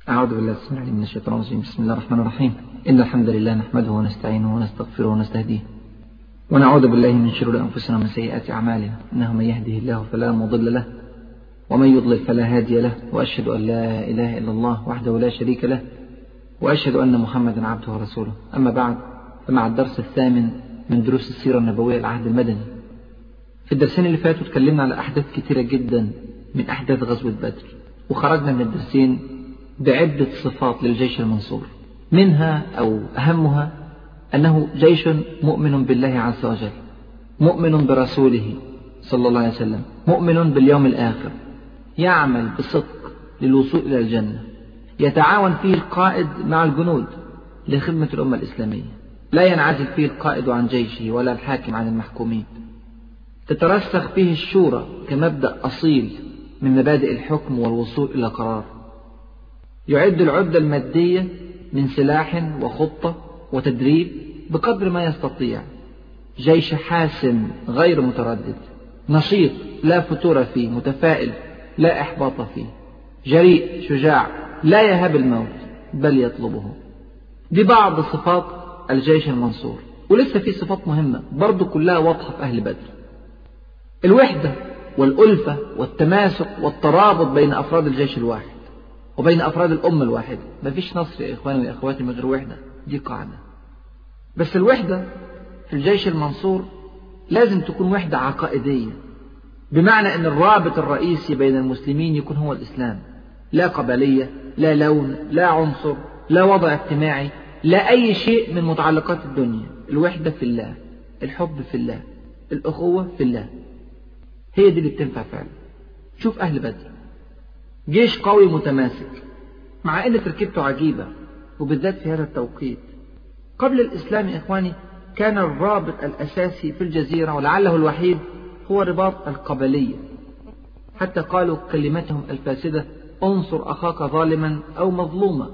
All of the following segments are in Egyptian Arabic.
أعوذ بالله السميع العليم من الشيطان الرجيم بسم الله الرحمن الرحيم إن الحمد لله نحمده ونستعينه ونستغفره ونستهديه ونعوذ بالله من شرور أنفسنا ومن سيئات أعمالنا إنه من يهده الله فلا مضل له ومن يضلل فلا هادي له وأشهد أن لا إله إلا الله وحده لا شريك له وأشهد أن محمدا عبده ورسوله أما بعد فمع الدرس الثامن من دروس السيرة النبوية العهد المدني في الدرسين اللي فاتوا اتكلمنا على أحداث كثيرة جدا من أحداث غزوة بدر وخرجنا من الدرسين بعدة صفات للجيش المنصور منها أو أهمها أنه جيش مؤمن بالله عز وجل مؤمن برسوله صلى الله عليه وسلم مؤمن باليوم الآخر يعمل بصدق للوصول إلى الجنة يتعاون فيه القائد مع الجنود لخدمة الأمة الإسلامية لا ينعزل فيه القائد عن جيشه ولا الحاكم عن المحكومين تترسخ فيه الشورى كمبدأ أصيل من مبادئ الحكم والوصول إلى قرار يعد العدة المادية من سلاح وخطة وتدريب بقدر ما يستطيع جيش حاسم غير متردد نشيط لا فتور فيه متفائل لا إحباط فيه جريء شجاع لا يهاب الموت بل يطلبه دي بعض صفات الجيش المنصور ولسه في صفات مهمة برضو كلها واضحة في أهل بدر الوحدة والألفة والتماسك والترابط بين أفراد الجيش الواحد وبين أفراد الأمة الواحدة مفيش نصر يا إخواني وأخواتي من غير وحدة دي قاعدة بس الوحدة في الجيش المنصور لازم تكون وحدة عقائدية بمعنى أن الرابط الرئيسي بين المسلمين يكون هو الإسلام لا قبلية لا لون لا عنصر لا وضع اجتماعي لا أي شيء من متعلقات الدنيا الوحدة في الله الحب في الله الأخوة في الله هي دي اللي بتنفع فعلا شوف أهل بدر جيش قوي متماسك مع أن تركيبته عجيبة وبالذات في هذا التوقيت قبل الإسلام يا إخواني كان الرابط الأساسي في الجزيرة ولعله الوحيد هو رباط القبلية حتى قالوا كلمتهم الفاسدة انصر أخاك ظالما أو مظلوما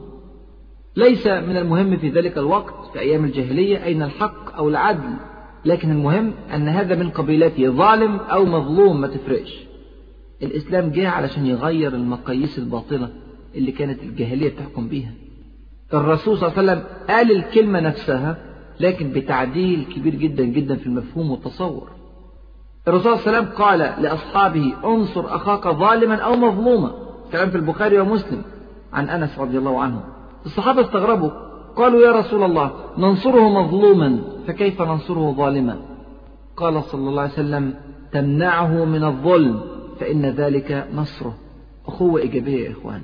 ليس من المهم في ذلك الوقت في أيام الجاهلية أين الحق أو العدل لكن المهم أن هذا من قبيلته ظالم أو مظلوم ما تفرقش الإسلام جه علشان يغير المقاييس الباطلة اللي كانت الجاهلية بتحكم بيها الرسول صلى الله عليه وسلم قال الكلمة نفسها لكن بتعديل كبير جدا جدا في المفهوم والتصور الرسول صلى الله عليه وسلم قال لأصحابه انصر أخاك ظالما أو مظلوما كلام في البخاري ومسلم عن أنس رضي الله عنه الصحابة استغربوا قالوا يا رسول الله ننصره مظلوما فكيف ننصره ظالما قال صلى الله عليه وسلم تمنعه من الظلم فإن ذلك نصره أخوة إيجابية يا إخواني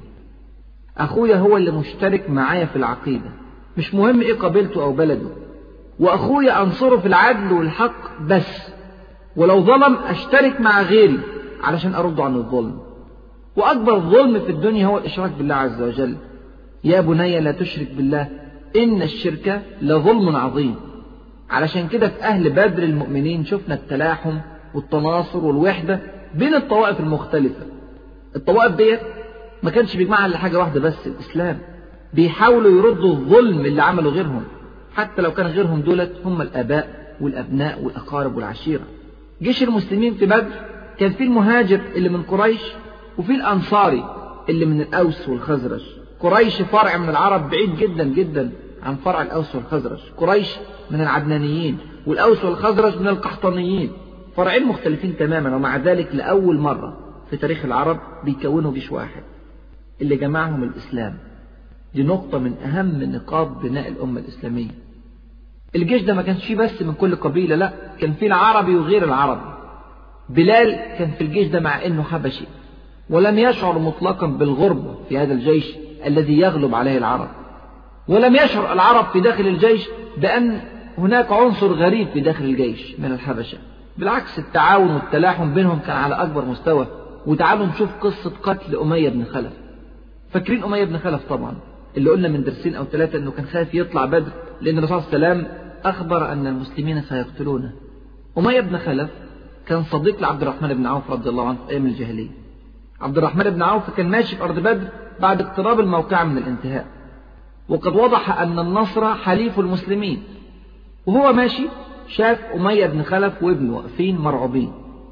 أخويا هو اللي مشترك معايا في العقيدة مش مهم إيه قبيلته أو بلده وأخويا أنصره في العدل والحق بس ولو ظلم أشترك مع غيري علشان أرد عن الظلم وأكبر ظلم في الدنيا هو الإشراك بالله عز وجل يا بني لا تشرك بالله إن الشرك لظلم عظيم علشان كده في أهل بدر المؤمنين شفنا التلاحم والتناصر والوحدة بين الطوائف المختلفة الطوائف ديت ما كانش بيجمعها إلا حاجة واحدة بس الإسلام بيحاولوا يردوا الظلم اللي عمله غيرهم حتى لو كان غيرهم دولت هم الآباء والأبناء والأقارب والعشيرة جيش المسلمين في بدر كان في المهاجر اللي من قريش وفي الأنصاري اللي من الأوس والخزرج قريش فرع من العرب بعيد جدا جدا عن فرع الأوس والخزرج قريش من العدنانيين والأوس والخزرج من القحطانيين فرعين مختلفين تماما ومع ذلك لأول مرة في تاريخ العرب بيكونوا جيش واحد اللي جمعهم الإسلام دي نقطة من أهم نقاط بناء الأمة الإسلامية الجيش ده ما كانش فيه بس من كل قبيلة لا كان فيه العربي وغير العربي بلال كان في الجيش ده مع أنه حبشي ولم يشعر مطلقا بالغربة في هذا الجيش الذي يغلب عليه العرب ولم يشعر العرب في داخل الجيش بأن هناك عنصر غريب في داخل الجيش من الحبشة بالعكس التعاون والتلاحم بينهم كان على أكبر مستوى وتعالوا نشوف قصة قتل أمية بن خلف فاكرين أمية بن خلف طبعا اللي قلنا من درسين أو ثلاثة أنه كان خايف يطلع بدر لأن الرسول صلى الله عليه وسلم أخبر أن المسلمين سيقتلونه أمية بن خلف كان صديق لعبد الرحمن بن عوف رضي الله عنه في أيام الجاهلية عبد الرحمن بن عوف كان ماشي في أرض بدر بعد اقتراب الموقع من الانتهاء وقد وضح أن النصر حليف المسلمين وهو ماشي شاف أمية بن خلف وابنه واقفين مرعوبين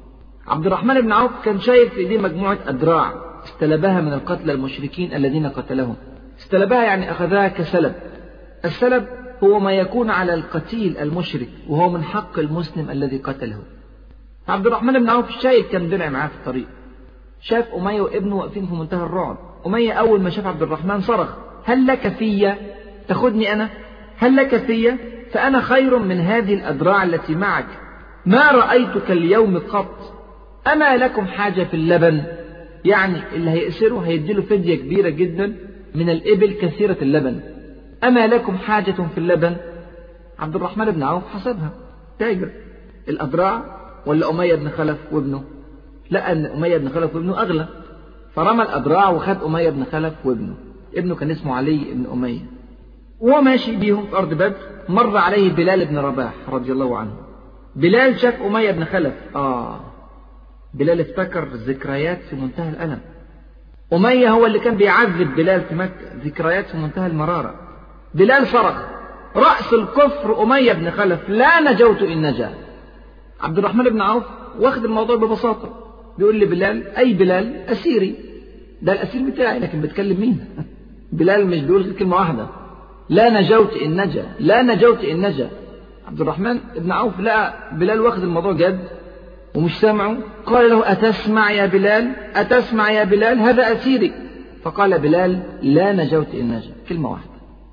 عبد الرحمن بن عوف كان شايف في ايديه مجموعة أدراع استلبها من القتلى المشركين الذين قتلهم استلبها يعني أخذها كسلب السلب هو ما يكون على القتيل المشرك وهو من حق المسلم الذي قتله عبد الرحمن بن عوف شايف كان درع معاه في الطريق شاف أمية وابنه واقفين في منتهى الرعب أمية أول ما شاف عبد الرحمن صرخ هل لك في تاخدني أنا هل لك في فأنا خير من هذه الأدراع التي معك ما رأيتك اليوم قط أما لكم حاجة في اللبن يعني اللي هيأسره هيديله فدية كبيرة جدا من الإبل كثيرة اللبن أما لكم حاجة في اللبن عبد الرحمن بن عوف حسبها تاجر الأدراع ولا أمية بن خلف وابنه لقى أن أمية بن خلف وابنه أغلى فرمى الأدراع وخد أمية بن خلف وابنه ابنه كان اسمه علي بن أمية وهو ماشي بيهم في أرض بدر مر عليه بلال بن رباح رضي الله عنه بلال شاف أمية بن خلف آه بلال افتكر ذكريات في منتهى الألم أمية هو اللي كان بيعذب بلال في مكة ذكريات في منتهى المرارة بلال صرخ رأس الكفر أمية بن خلف لا نجوت إن نجا عبد الرحمن بن عوف واخد الموضوع ببساطة بيقول لي بلال أي بلال أسيري ده الأسير بتاعي لكن بتكلم مين بلال مش بيقول كلمة واحدة لا نجوت إن نجا لا نجوت إن نجا عبد الرحمن بن عوف لقى بلال واخد الموضوع جد ومش سامعه قال له أتسمع يا بلال أتسمع يا بلال هذا أسيري فقال بلال لا نجوت إن نجا كلمة واحدة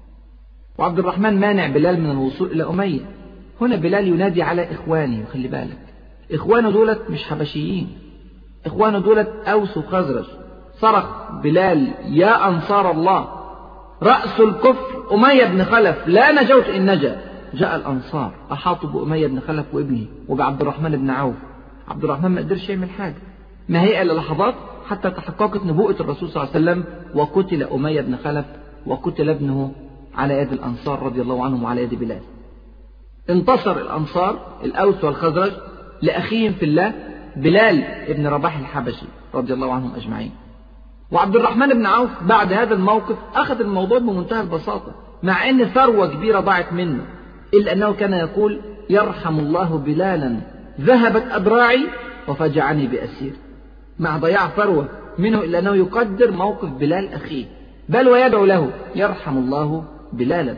وعبد الرحمن مانع بلال من الوصول إلى أمية هنا بلال ينادي على إخوانه وخلي بالك إخوانه دولت مش حبشيين إخوانه دولت أوس وخزرج صرخ بلال يا أنصار الله رأس الكفر أمية بن خلف لا نجوت إن نجا جاء الأنصار أحاطوا بأمية بن خلف وابنه وبعبد الرحمن بن عوف عبد الرحمن ما قدرش يعمل حاجة ما هي إلا لحظات حتى تحققت نبوءة الرسول صلى الله عليه وسلم وقتل أمية بن خلف وقتل ابنه على يد الأنصار رضي الله عنهم وعلى يد بلال انتصر الأنصار الأوس والخزرج لأخيهم في الله بلال ابن رباح الحبشي رضي الله عنهم أجمعين وعبد الرحمن بن عوف بعد هذا الموقف أخذ الموضوع بمنتهى البساطة مع أن ثروة كبيرة ضاعت منه إلا أنه كان يقول يرحم الله بلالا ذهبت أدراعي وفجعني بأسير مع ضياع ثروة منه إلا أنه يقدر موقف بلال أخيه بل ويدعو له يرحم الله بلالا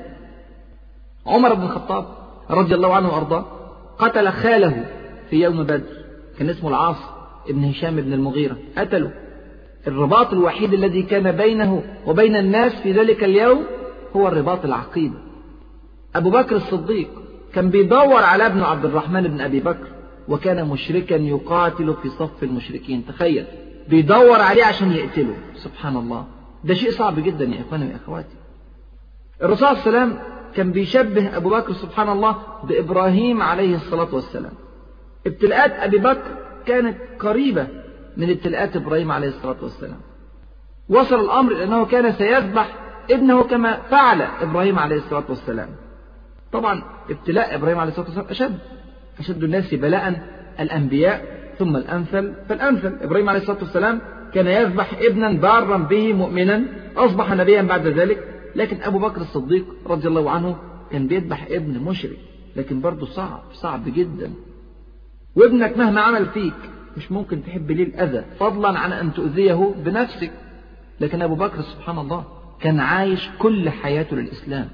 عمر بن الخطاب رضي الله عنه وأرضاه قتل خاله في يوم بدر كان اسمه العاص ابن هشام بن المغيرة قتله الرباط الوحيد الذي كان بينه وبين الناس في ذلك اليوم هو الرباط العقيدي أبو بكر الصديق كان بيدور على ابنه عبد الرحمن بن أبي بكر وكان مشركا يقاتل في صف المشركين تخيل بيدور عليه عشان يقتله سبحان الله ده شيء صعب جدا يا إخواني ويا أخواتي الرسول صلى الله عليه وسلم كان بيشبه أبو بكر سبحان الله بإبراهيم عليه الصلاة والسلام ابتلاءات أبي بكر كانت قريبة من ابتلاءات إبراهيم عليه الصلاة والسلام وصل الأمر إلى أنه كان سيذبح ابنه كما فعل إبراهيم عليه الصلاة والسلام طبعا ابتلاء إبراهيم عليه الصلاة والسلام أشد أشد الناس بلاء الأنبياء ثم الأمثل فالأمثل إبراهيم عليه الصلاة والسلام كان يذبح ابنا بارا به مؤمنا أصبح نبيا بعد ذلك لكن أبو بكر الصديق رضي الله عنه كان بيذبح ابن مشرك لكن برضه صعب صعب جدا وابنك مهما عمل فيك مش ممكن تحب ليه الأذى فضلا عن أن تؤذيه بنفسك لكن أبو بكر سبحان الله كان عايش كل حياته للإسلام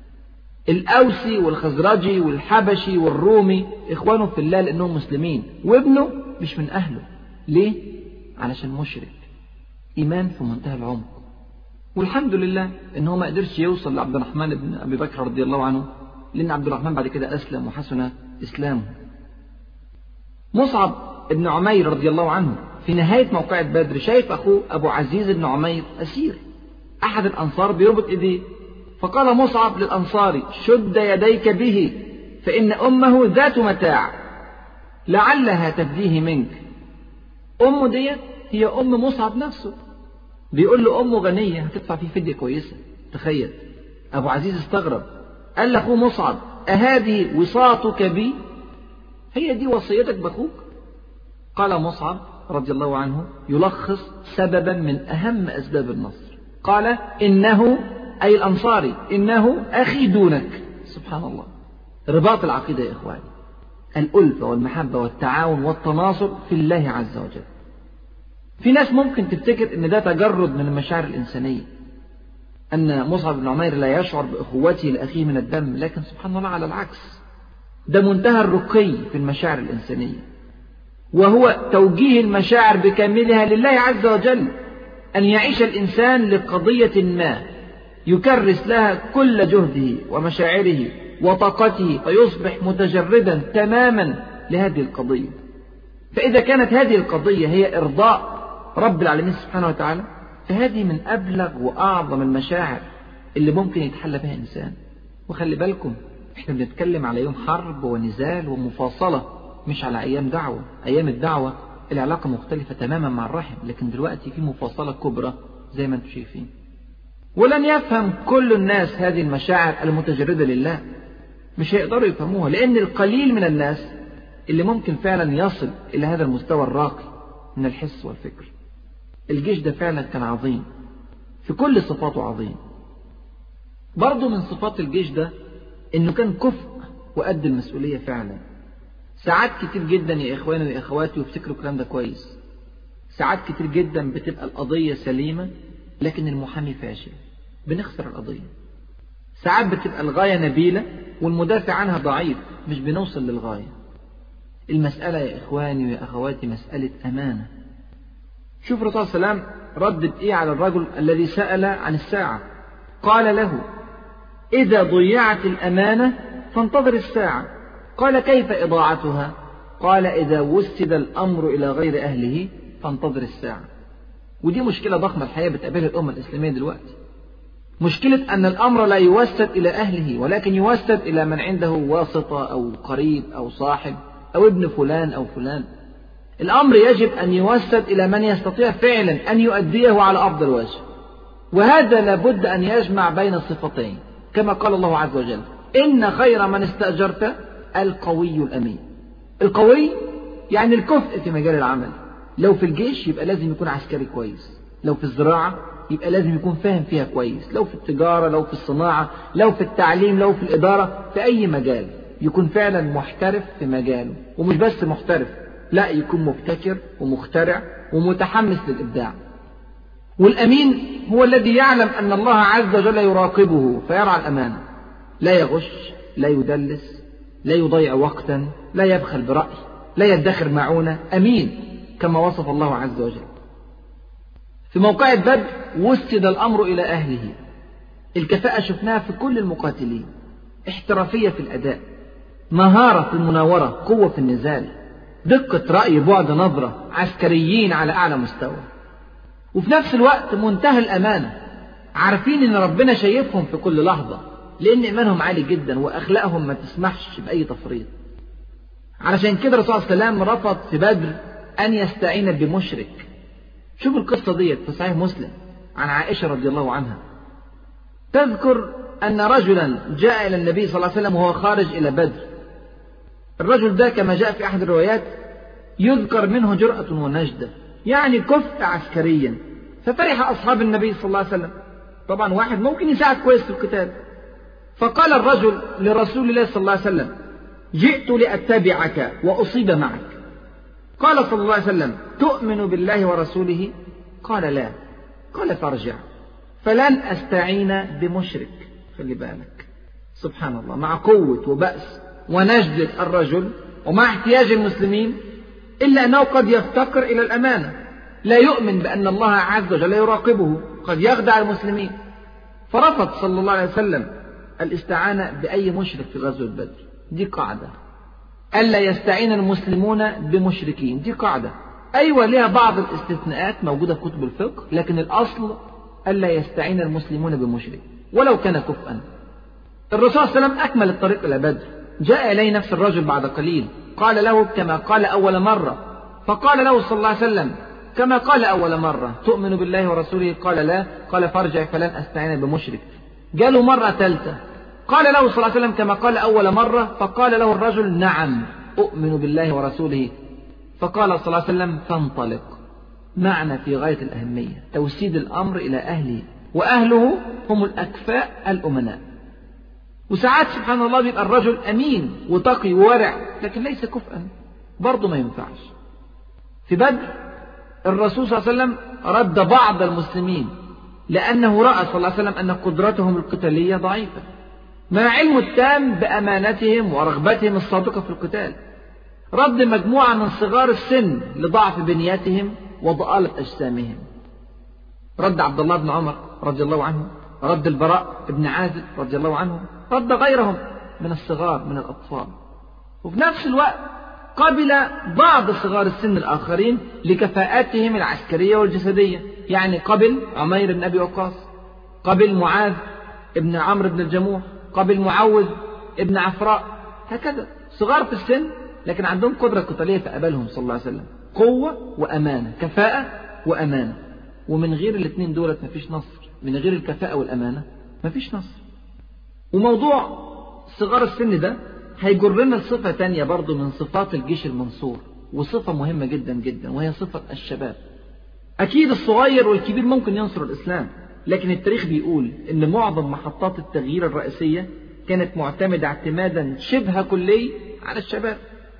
الأوسي والخزرجي والحبشي والرومي إخوانه في الله لأنهم مسلمين وابنه مش من أهله ليه؟ علشان مشرك إيمان في منتهى العمق والحمد لله إن هو ما قدرش يوصل لعبد الرحمن بن أبي بكر رضي الله عنه لأن عبد الرحمن بعد كده أسلم وحسن إسلامه مصعب بن عمير رضي الله عنه في نهاية موقعة بدر شايف أخوه أبو عزيز بن عمير أسير أحد الأنصار بيربط إيديه فقال مصعب للأنصاري شد يديك به فإن أمه ذات متاع لعلها تفديه منك أمه ديت هي أم مصعب نفسه بيقول له أمه غنية هتدفع فيه فدية كويسة تخيل أبو عزيز استغرب قال لأخوه مصعب أهذه وصاتك بي هي دي وصيتك بأخوك قال مصعب رضي الله عنه يلخص سببا من أهم أسباب النصر قال إنه أي الأنصاري إنه أخي دونك سبحان الله رباط العقيدة يا إخواني الألفة والمحبة والتعاون والتناصر في الله عز وجل في ناس ممكن تفتكر ان ده تجرد من المشاعر الإنسانية أن مصعب بن عمير لا يشعر بأخوته لأخيه من الدم لكن سبحان الله على العكس ده منتهى الرقي في المشاعر الإنسانية وهو توجيه المشاعر بكاملها لله عز وجل أن يعيش الإنسان لقضية ما يكرس لها كل جهده ومشاعره وطاقته فيصبح متجردا تماما لهذه القضية فإذا كانت هذه القضية هي إرضاء رب العالمين سبحانه وتعالى فهذه من أبلغ وأعظم المشاعر اللي ممكن يتحلى بها إنسان وخلي بالكم احنا بنتكلم على يوم حرب ونزال ومفاصلة مش على أيام دعوة أيام الدعوة العلاقة مختلفة تماما مع الرحم لكن دلوقتي في مفاصلة كبرى زي ما انتم شايفين ولن يفهم كل الناس هذه المشاعر المتجردة لله مش هيقدروا يفهموها لأن القليل من الناس اللي ممكن فعلا يصل إلى هذا المستوى الراقي من الحس والفكر الجيش ده فعلا كان عظيم في كل صفاته عظيم برضه من صفات الجيش ده انه كان كفء وقد المسؤولية فعلا ساعات كتير جدا يا اخواني ويا اخواتي وافتكروا الكلام ده كويس ساعات كتير جدا بتبقى القضية سليمة لكن المحامي فاشل بنخسر القضية ساعات بتبقى الغاية نبيلة والمدافع عنها ضعيف مش بنوصل للغاية المسألة يا إخواني ويا أخواتي مسألة أمانة شوف الرسول صلى الله عليه وسلم ردد إيه على الرجل الذي سأل عن الساعة قال له إذا ضيعت الأمانة فانتظر الساعة قال كيف إضاعتها قال إذا وسد الأمر إلى غير أهله فانتظر الساعة ودي مشكلة ضخمة الحقيقة بتقابلها الأمة الإسلامية دلوقتي مشكلة أن الأمر لا يوسد إلى أهله ولكن يوسد إلى من عنده واسطة أو قريب أو صاحب أو ابن فلان أو فلان الأمر يجب أن يوسد إلى من يستطيع فعلا أن يؤديه على أفضل وجه وهذا لابد أن يجمع بين الصفتين كما قال الله عز وجل إن خير من استأجرت القوي الأمين القوي يعني الكفء في مجال العمل لو في الجيش يبقى لازم يكون عسكري كويس لو في الزراعة يبقى لازم يكون فاهم فيها كويس لو في التجارة لو في الصناعة لو في التعليم لو في الإدارة في أي مجال يكون فعلا محترف في مجاله ومش بس محترف لا يكون مبتكر ومخترع ومتحمس للإبداع والأمين هو الذي يعلم أن الله عز وجل يراقبه فيرعى الأمانة لا يغش لا يدلس لا يضيع وقتا لا يبخل برأي لا يدخر معونة أمين كما وصف الله عز وجل في موقع بدر وسد الأمر إلى أهله الكفاءة شفناها في كل المقاتلين احترافية في الأداء مهارة في المناورة قوة في النزال دقة رأي بعد نظرة عسكريين على أعلى مستوى وفي نفس الوقت منتهى الأمانة عارفين إن ربنا شايفهم في كل لحظة لأن إيمانهم عالي جدا وأخلاقهم ما تسمحش بأي تفريط علشان كده الرسول صلى الله عليه وسلم رفض في بدر أن يستعين بمشرك شوف القصة ديت في صحيح مسلم عن عائشة رضي الله عنها تذكر أن رجلا جاء إلى النبي صلى الله عليه وسلم وهو خارج إلى بدر الرجل ده كما جاء في أحد الروايات يذكر منه جرأة ونجدة يعني كفء عسكريا ففرح أصحاب النبي صلى الله عليه وسلم طبعا واحد ممكن يساعد كويس في القتال فقال الرجل لرسول الله صلى الله عليه وسلم جئت لأتبعك وأصيب معك قال صلى الله عليه وسلم تؤمن بالله ورسوله قال لا قال فارجع فلن أستعين بمشرك خلي بالك سبحان الله مع قوة وبأس ونجدة الرجل ومع احتياج المسلمين إلا أنه قد يفتقر إلى الأمانة لا يؤمن بأن الله عز وجل يراقبه قد يخدع المسلمين فرفض صلى الله عليه وسلم الاستعانة بأي مشرك في غزوة بدر دي قاعدة ألا يستعين المسلمون بمشركين دي قاعدة أيوة لها بعض الاستثناءات موجودة في كتب الفقه لكن الأصل ألا يستعين المسلمون بمشرك ولو كان كفءا الرسول صلى الله عليه وسلم أكمل الطريق إلى بدر جاء إليه نفس الرجل بعد قليل قال له كما قال أول مرة فقال له صلى الله عليه وسلم كما قال أول مرة تؤمن بالله ورسوله قال لا قال فارجع فلن أستعين بمشرك جاله مرة ثالثة قال له صلى الله عليه وسلم كما قال أول مرة فقال له الرجل نعم أؤمن بالله ورسوله فقال صلى الله عليه وسلم فانطلق معنى في غاية الأهمية توسيد الأمر إلى أهله وأهله هم الأكفاء الأمناء وساعات سبحان الله بيبقى الرجل أمين وتقي وورع لكن ليس كفءا برضه ما ينفعش في بدر الرسول صلى الله عليه وسلم رد بعض المسلمين لأنه رأى صلى الله عليه وسلم أن قدرتهم القتالية ضعيفة مع علمه التام بأمانتهم ورغبتهم الصادقة في القتال رد مجموعة من صغار السن لضعف بنياتهم وضآلة أجسامهم رد عبد الله بن عمر رضي الله عنه رد البراء بن عازب رضي الله عنه رد غيرهم من الصغار من الأطفال وفي نفس الوقت قبل بعض صغار السن الآخرين لكفاءاتهم العسكرية والجسدية يعني قبل عمير بن أبي وقاص قبل معاذ ابن عمرو بن الجموح قبل معوذ ابن عفراء هكذا صغار في السن لكن عندهم قدرة قتالية فقبلهم صلى الله عليه وسلم قوة وأمانة كفاءة وأمانة ومن غير الاثنين دولت مفيش نصر من غير الكفاءة والأمانة مفيش نصر وموضوع صغار السن ده هيجرنا لصفة تانية برضو من صفات الجيش المنصور وصفة مهمة جدا جدا وهي صفة الشباب أكيد الصغير والكبير ممكن ينصر الإسلام لكن التاريخ بيقول إن معظم محطات التغيير الرئيسية كانت معتمدة اعتمادا شبه كلي على الشباب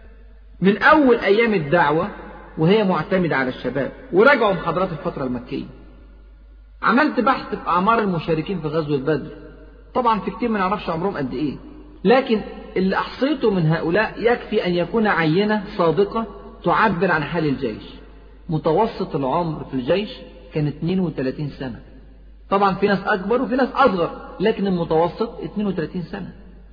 من أول أيام الدعوة وهي معتمدة على الشباب وراجعوا محاضرات الفترة المكية عملت بحث في أعمار المشاركين في غزوة بدر طبعا في كتير ما نعرفش عمرهم قد إيه لكن اللي أحصيته من هؤلاء يكفي أن يكون عينة صادقة تعبر عن حال الجيش متوسط العمر في الجيش كان 32 سنة طبعا في ناس أكبر وفي ناس أصغر لكن المتوسط 32 سنة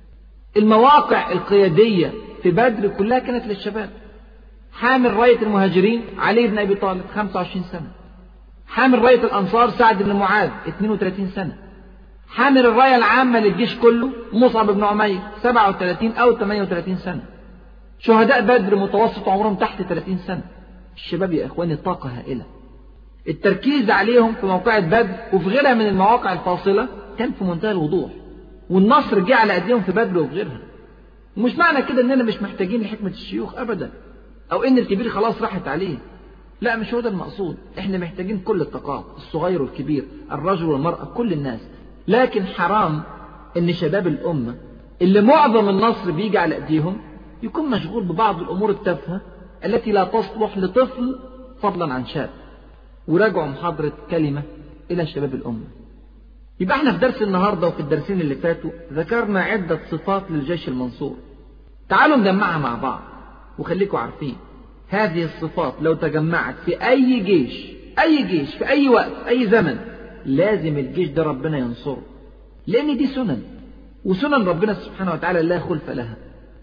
المواقع القيادية في بدر كلها كانت للشباب حامل راية المهاجرين علي بن أبي طالب 25 سنة حامل راية الأنصار سعد بن معاذ 32 سنة حامل الراية العامة للجيش كله مصعب بن عمير 37 أو 38 سنة شهداء بدر متوسط عمرهم تحت 30 سنة الشباب يا إخواني طاقة هائلة التركيز عليهم في موقعة بدر وفي غيرها من المواقع الفاصلة كان في منتهى الوضوح والنصر جه على أيديهم في بدر وفي غيرها ومش معنى كده إننا مش محتاجين لحكمة الشيوخ أبدا أو إن الكبير خلاص راحت عليه لا مش هو ده المقصود احنا محتاجين كل الطاقات الصغير والكبير الرجل والمرأة كل الناس لكن حرام ان شباب الأمة اللي معظم النصر بيجي على ايديهم يكون مشغول ببعض الأمور التافهة التي لا تصلح لطفل فضلا عن شاب وراجعوا محاضرة كلمة إلى شباب الأمة يبقى احنا في درس النهاردة وفي الدرسين اللي فاتوا ذكرنا عدة صفات للجيش المنصور تعالوا نجمعها مع بعض وخليكم عارفين هذه الصفات لو تجمعت في أي جيش أي جيش في أي وقت أي زمن لازم الجيش ده ربنا ينصره لأن دي سنن وسنن ربنا سبحانه وتعالى لا خلف لها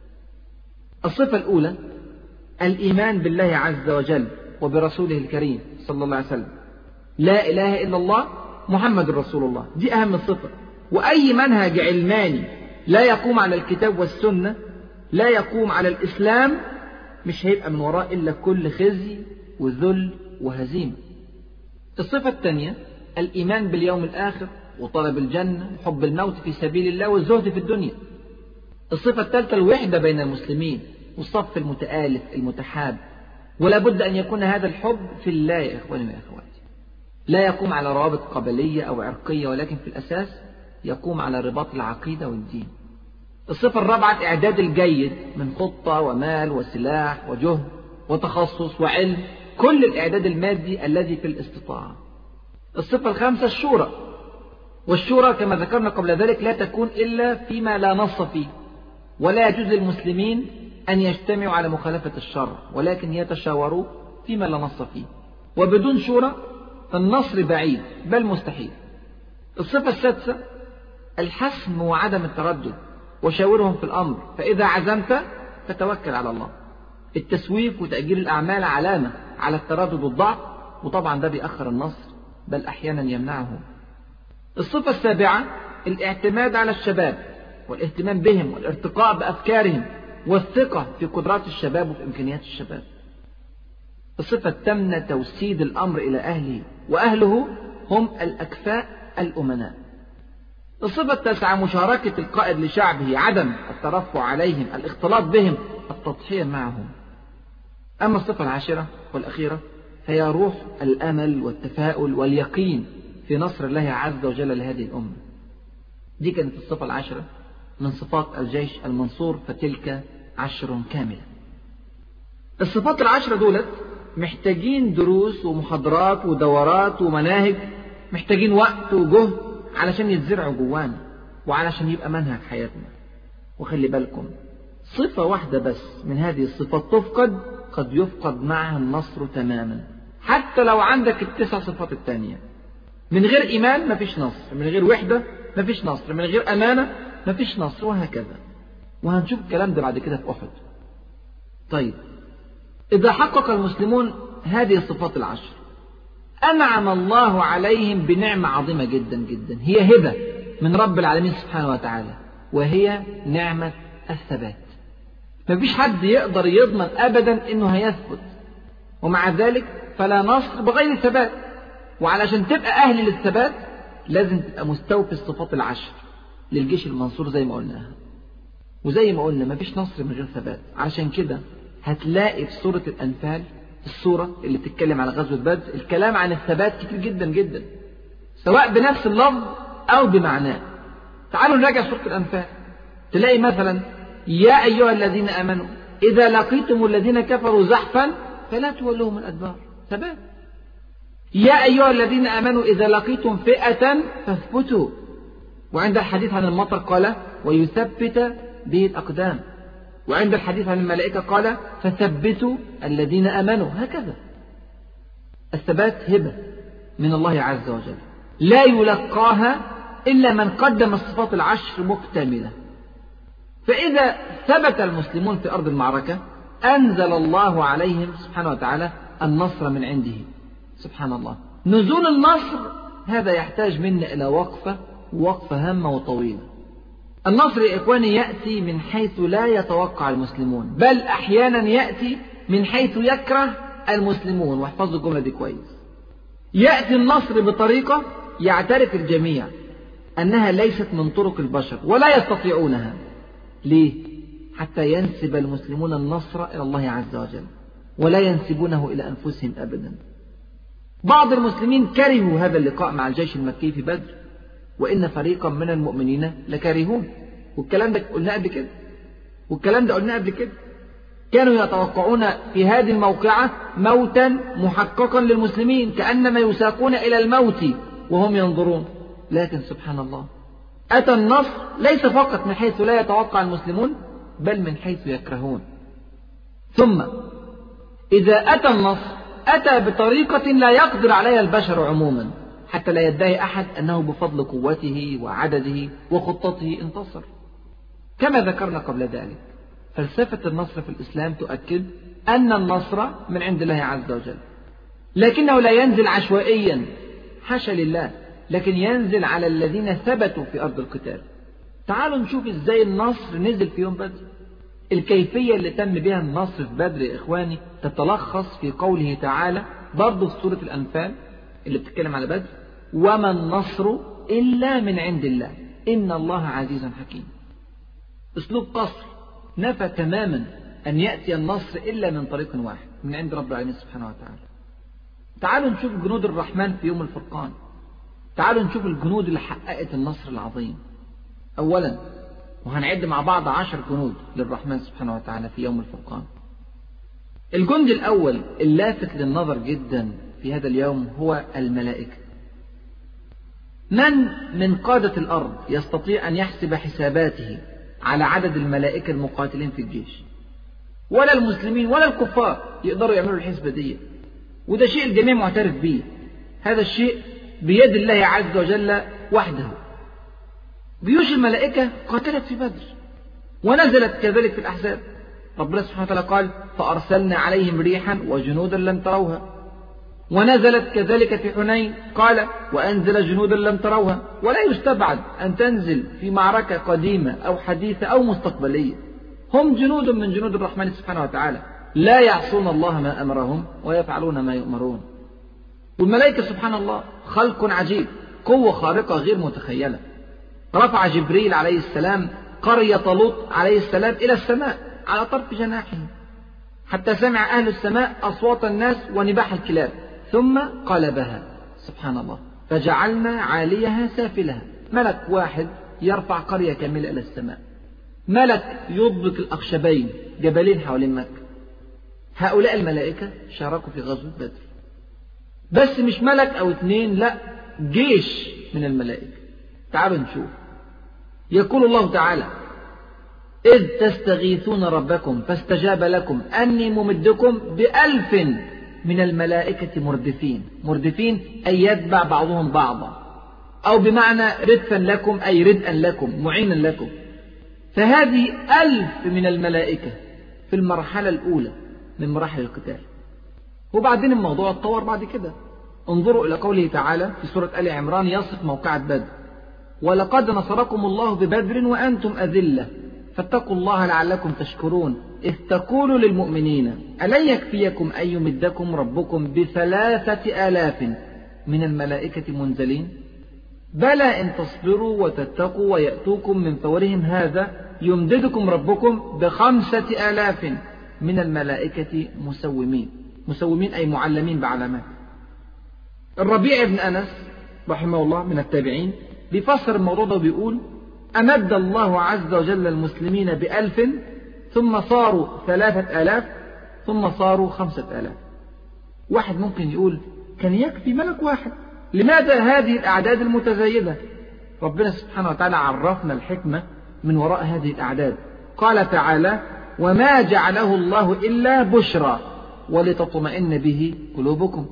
الصفة الأولى الإيمان بالله عز وجل وبرسوله الكريم صلى الله عليه وسلم لا إله إلا الله محمد رسول الله دي أهم صفة وأي منهج علماني لا يقوم على الكتاب والسنة لا يقوم على الإسلام مش هيبقى من وراه إلا كل خزي وذل وهزيمة الصفة الثانية الإيمان باليوم الآخر وطلب الجنة وحب الموت في سبيل الله والزهد في الدنيا الصفة الثالثة الوحدة بين المسلمين والصف المتآلف المتحاب ولا بد أن يكون هذا الحب في الله يا إخواني وأخواتي لا يقوم على روابط قبلية أو عرقية ولكن في الأساس يقوم على رباط العقيدة والدين الصفة الرابعة الإعداد الجيد من خطة ومال وسلاح وجهد وتخصص وعلم كل الإعداد المادي الذي في الاستطاعة الصفة الخامسة الشورى والشورى كما ذكرنا قبل ذلك لا تكون إلا فيما لا نص فيه ولا يجوز للمسلمين أن يجتمعوا على مخالفة الشرع ولكن يتشاوروا فيما لا نص فيه وبدون شورى فالنصر بعيد بل مستحيل الصفة السادسة الحسم وعدم التردد وشاورهم في الأمر فإذا عزمت فتوكل على الله التسويف وتأجيل الأعمال علامة على التردد والضعف وطبعا ده بيأخر النصر بل أحيانا يمنعه الصفة السابعة الاعتماد على الشباب والاهتمام بهم والارتقاء بأفكارهم والثقة في قدرات الشباب وفي إمكانيات الشباب الصفة الثامنة توسيد الأمر إلى أهله وأهله هم الأكفاء الأمناء الصفة التاسعة مشاركة القائد لشعبه عدم الترفع عليهم الاختلاط بهم التضحية معهم أما الصفة العاشرة والأخيرة هي روح الأمل والتفاؤل واليقين في نصر الله عز وجل لهذه الأمة دي كانت الصفة العاشرة من صفات الجيش المنصور فتلك عشر كاملة الصفات العشرة دولت محتاجين دروس ومحاضرات ودورات ومناهج محتاجين وقت وجهد علشان يتزرعوا جوانا وعلشان يبقى منهج حياتنا وخلي بالكم صفة واحدة بس من هذه الصفات تفقد قد يفقد معها النصر تماما حتى لو عندك التسع صفات التانية من غير إيمان مفيش نصر من غير وحدة مفيش نصر من غير أمانة مفيش نصر وهكذا وهنشوف الكلام ده بعد كده في أحد طيب إذا حقق المسلمون هذه الصفات العشر أنعم الله عليهم بنعمة عظيمة جدا جدا هي هبة من رب العالمين سبحانه وتعالى وهي نعمة الثبات مفيش حد يقدر يضمن أبدا إنه هيثبت ومع ذلك فلا نصر بغير ثبات وعلشان تبقى أهل للثبات لازم تبقى مستوفي الصفات العشر للجيش المنصور زي ما قلناها وزي ما قلنا مفيش نصر من غير ثبات علشان كده هتلاقي في سورة الأنفال السورة اللي بتتكلم على غزوة بدر الكلام عن الثبات كتير جدا جدا سواء بنفس اللفظ أو بمعناه تعالوا نراجع سورة الأنفال تلاقي مثلا يا أيها الذين آمنوا إذا لقيتم الذين كفروا زحفا فلا تولوهم الأدبار ثبات يا أيها الذين آمنوا إذا لقيتم فئة فاثبتوا وعند الحديث عن المطر قال ويثبت به الأقدام وعند الحديث عن الملائكة قال فثبتوا الذين آمنوا هكذا الثبات هبة من الله عز وجل لا يلقاها إلا من قدم الصفات العشر مكتملة فإذا ثبت المسلمون في أرض المعركة أنزل الله عليهم سبحانه وتعالى النصر من عنده سبحان الله نزول النصر هذا يحتاج منا إلى وقفة وقفة هامة وطويلة النصر يا إخواني يأتي من حيث لا يتوقع المسلمون بل أحيانا يأتي من حيث يكره المسلمون واحفظوا الجملة دي كويس يأتي النصر بطريقة يعترف الجميع أنها ليست من طرق البشر ولا يستطيعونها ليه؟ حتى ينسب المسلمون النصر إلى الله عز وجل ولا ينسبونه إلى أنفسهم أبدا بعض المسلمين كرهوا هذا اللقاء مع الجيش المكي في بدر وإن فريقا من المؤمنين لكارهون والكلام ده قلناه قبل كده والكلام ده قلناه قبل كده كانوا يتوقعون في هذه الموقعة موتا محققا للمسلمين كأنما يساقون إلى الموت وهم ينظرون لكن سبحان الله أتى النصر ليس فقط من حيث لا يتوقع المسلمون بل من حيث يكرهون ثم إذا أتى النصر أتى بطريقة لا يقدر عليها البشر عموما حتى لا يدعي أحد أنه بفضل قوته وعدده وخطته انتصر كما ذكرنا قبل ذلك فلسفة النصر في الإسلام تؤكد أن النصر من عند الله عز وجل لكنه لا ينزل عشوائيا حاشا لله لكن ينزل على الذين ثبتوا في أرض القتال تعالوا نشوف ازاي النصر نزل في يوم بدر الكيفية اللي تم بها النصر في بدر يا إخواني تتلخص في قوله تعالى برضه في سورة الأنفال اللي بتتكلم على بدر وما النصر إلا من عند الله إن الله عزيز حكيم أسلوب قصر نفى تماما أن يأتي النصر إلا من طريق واحد من عند رب العالمين سبحانه وتعالى تعالوا نشوف جنود الرحمن في يوم الفرقان تعالوا نشوف الجنود اللي حققت النصر العظيم أولا وهنعد مع بعض عشر جنود للرحمن سبحانه وتعالى في يوم الفرقان الجند الأول اللافت للنظر جدا في هذا اليوم هو الملائكة من من قادة الأرض يستطيع أن يحسب حساباته على عدد الملائكة المقاتلين في الجيش ولا المسلمين ولا الكفار يقدروا يعملوا الحسبة دي وده شيء الجميع معترف به هذا الشيء بيد الله عز وجل وحده جيوش الملائكة قاتلت في بدر ونزلت كذلك في الأحزاب ربنا سبحانه وتعالى قال فأرسلنا عليهم ريحا وجنودا لم تروها ونزلت كذلك في حنين قال وأنزل جنودا لم تروها ولا يستبعد أن تنزل في معركة قديمة أو حديثة أو مستقبلية هم جنود من جنود الرحمن سبحانه وتعالى لا يعصون الله ما أمرهم ويفعلون ما يؤمرون والملائكة سبحان الله خلق عجيب قوة خارقة غير متخيلة رفع جبريل عليه السلام قرية لوط عليه السلام إلى السماء على طرف جناحه حتى سمع أهل السماء أصوات الناس ونباح الكلاب ثم قلبها سبحان الله فجعلنا عاليها سافلها ملك واحد يرفع قرية كاملة إلى السماء ملك يضبط الأخشبين جبلين حوالين مكة هؤلاء الملائكة شاركوا في غزوة بدر بس مش ملك أو اثنين لا جيش من الملائكة تعالوا نشوف يقول الله تعالى إذ تستغيثون ربكم فاستجاب لكم أني ممدكم بألف من الملائكة مردفين مردفين أي يتبع بعضهم بعضا أو بمعنى ردفا لكم أي ردءا لكم معينا لكم فهذه ألف من الملائكة في المرحلة الأولى من مراحل القتال وبعدين الموضوع اتطور بعد كده انظروا إلى قوله تعالى في سورة آل عمران يصف موقعة بدر ولقد نصركم الله ببدر وأنتم أذلة فاتقوا الله لعلكم تشكرون إذ تقولوا للمؤمنين ألن يكفيكم أن يمدكم ربكم بثلاثة آلاف من الملائكة منزلين بلى إن تصبروا وتتقوا ويأتوكم من فورهم هذا يمددكم ربكم بخمسة آلاف من الملائكة مسومين مسومين أي معلمين بعلامات الربيع بن أنس رحمه الله من التابعين بيفسر الموضوع ده وبيقول أمد الله عز وجل المسلمين بألف ثم صاروا ثلاثة آلاف ثم صاروا خمسة آلاف واحد ممكن يقول كان يكفي ملك واحد لماذا هذه الأعداد المتزايدة ربنا سبحانه وتعالى عرفنا الحكمة من وراء هذه الأعداد قال تعالى وما جعله الله إلا بشرى ولتطمئن به قلوبكم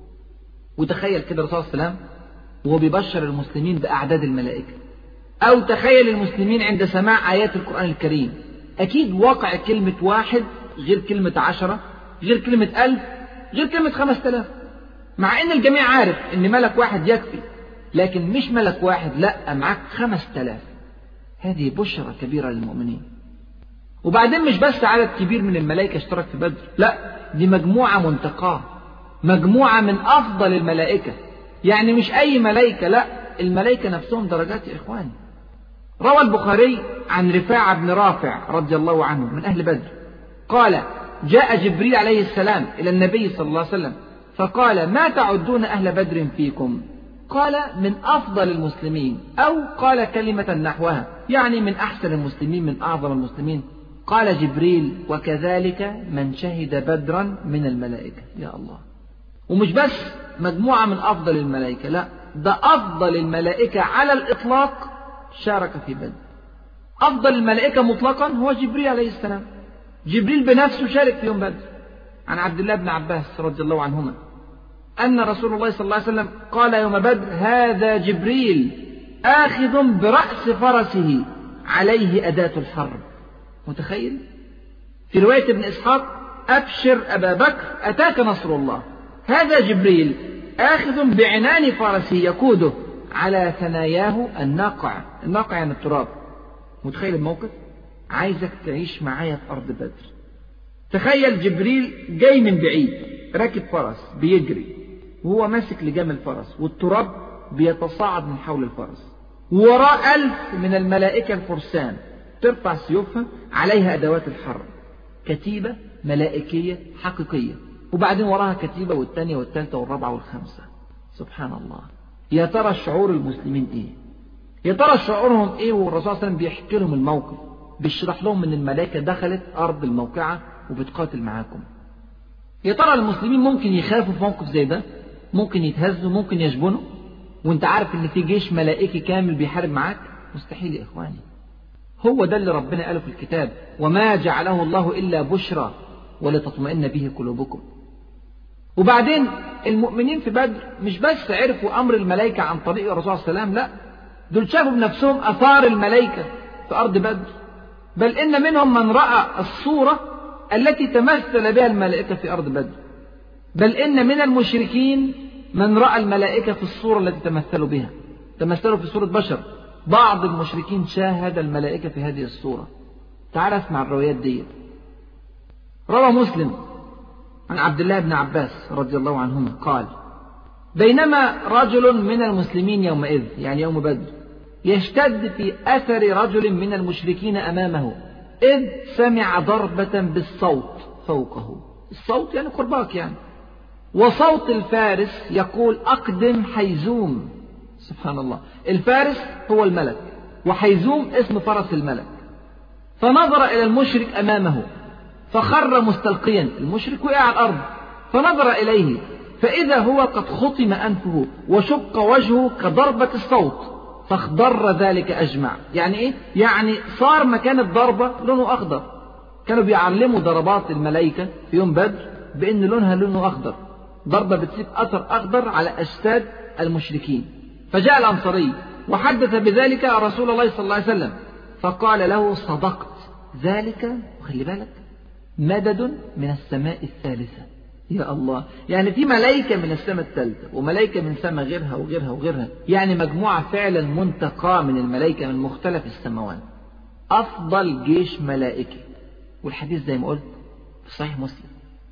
وتخيل كده الرسول صلى الله عليه وسلم وهو بيبشر المسلمين بأعداد الملائكة أو تخيل المسلمين عند سماع آيات القرآن الكريم أكيد واقع كلمة واحد غير كلمة عشرة غير كلمة ألف غير كلمة خمسة آلاف مع ان الجميع عارف ان ملك واحد يكفي لكن مش ملك واحد لا معاك خمس تلاف هذه بشرى كبيرة للمؤمنين وبعدين مش بس عدد كبير من الملائكة اشترك في بدر لا دي مجموعة منتقاة مجموعة من أفضل الملائكة يعني مش أي ملائكة لا الملائكة نفسهم درجات يا إخواني روى البخاري عن رفاعة بن رافع رضي الله عنه من أهل بدر قال جاء جبريل عليه السلام إلى النبي صلى الله عليه وسلم فقال ما تعدون أهل بدر فيكم قال من أفضل المسلمين أو قال كلمة نحوها يعني من أحسن المسلمين من أعظم المسلمين قال جبريل وكذلك من شهد بدرا من الملائكة يا الله ومش بس مجموعة من أفضل الملائكة لا ده أفضل الملائكة على الإطلاق شارك في بدر أفضل الملائكة مطلقا هو جبريل عليه السلام جبريل بنفسه شارك في يوم بدر عن عبد الله بن عباس رضي الله عنهما أن رسول الله صلى الله عليه وسلم قال يوم بدر هذا جبريل آخذ برأس فرسه عليه أداة الحرب متخيل في رواية ابن إسحاق أبشر أبا بكر أتاك نصر الله هذا جبريل آخذ بعنان فرسه يقوده على ثناياه الناقع الناقع يعني التراب متخيل الموقف عايزك تعيش معايا في أرض بدر تخيل جبريل جاي من بعيد راكب فرس بيجري وهو ماسك لجام الفرس والتراب بيتصاعد من حول الفرس وراء ألف من الملائكة الفرسان ترفع سيوفها عليها أدوات الحرب كتيبة ملائكية حقيقية وبعدين وراها كتيبة والثانية والثالثة والرابعة والخامسة سبحان الله يا ترى شعور المسلمين ايه يا ترى شعورهم ايه والرسول صلى الله عليه وسلم بيحكي لهم الموقف بيشرح لهم ان الملائكة دخلت أرض الموقعة وبتقاتل معاكم يا ترى المسلمين ممكن يخافوا في موقف زي ده ممكن يتهزوا ممكن يشبنوا وانت عارف ان في جيش ملائكي كامل بيحارب معاك مستحيل يا اخواني هو ده اللي ربنا قاله في الكتاب وما جعله الله الا بشرى ولتطمئن به قلوبكم وبعدين المؤمنين في بدر مش بس عرفوا امر الملائكه عن طريق الرسول صلى الله عليه وسلم لا دول شافوا بنفسهم اثار الملائكه في ارض بدر بل ان منهم من راى الصوره التي تمثل بها الملائكه في ارض بدر بل إن من المشركين من رأى الملائكة في الصورة التي تمثلوا بها تمثلوا في صورة بشر بعض المشركين شاهد الملائكة في هذه الصورة تعال اسمع الروايات دي روى مسلم عن عبد الله بن عباس رضي الله عنهما قال بينما رجل من المسلمين يومئذ يعني يوم بدر يشتد في أثر رجل من المشركين أمامه إذ سمع ضربة بالصوت فوقه الصوت يعني قرباك يعني وصوت الفارس يقول أقدم حيزوم سبحان الله الفارس هو الملك وحيزوم اسم فرس الملك فنظر إلى المشرك أمامه فخر مستلقيا المشرك وقع على الأرض فنظر إليه فإذا هو قد خطم أنفه وشق وجهه كضربة الصوت فاخضر ذلك أجمع يعني إيه؟ يعني صار مكان الضربة لونه أخضر كانوا بيعلموا ضربات الملائكة في يوم بدر بأن لونها لونه أخضر ضربة بتسيب أثر أخضر على أجساد المشركين فجاء الأنصاري وحدث بذلك رسول الله صلى الله عليه وسلم فقال له صدقت ذلك وخلي بالك مدد من السماء الثالثة يا الله يعني في ملائكة من السماء الثالثة وملائكة من سماء غيرها وغيرها وغيرها يعني مجموعة فعلا منتقاة من الملائكة من مختلف السماوات أفضل جيش ملائكي والحديث زي ما قلت في صحيح مسلم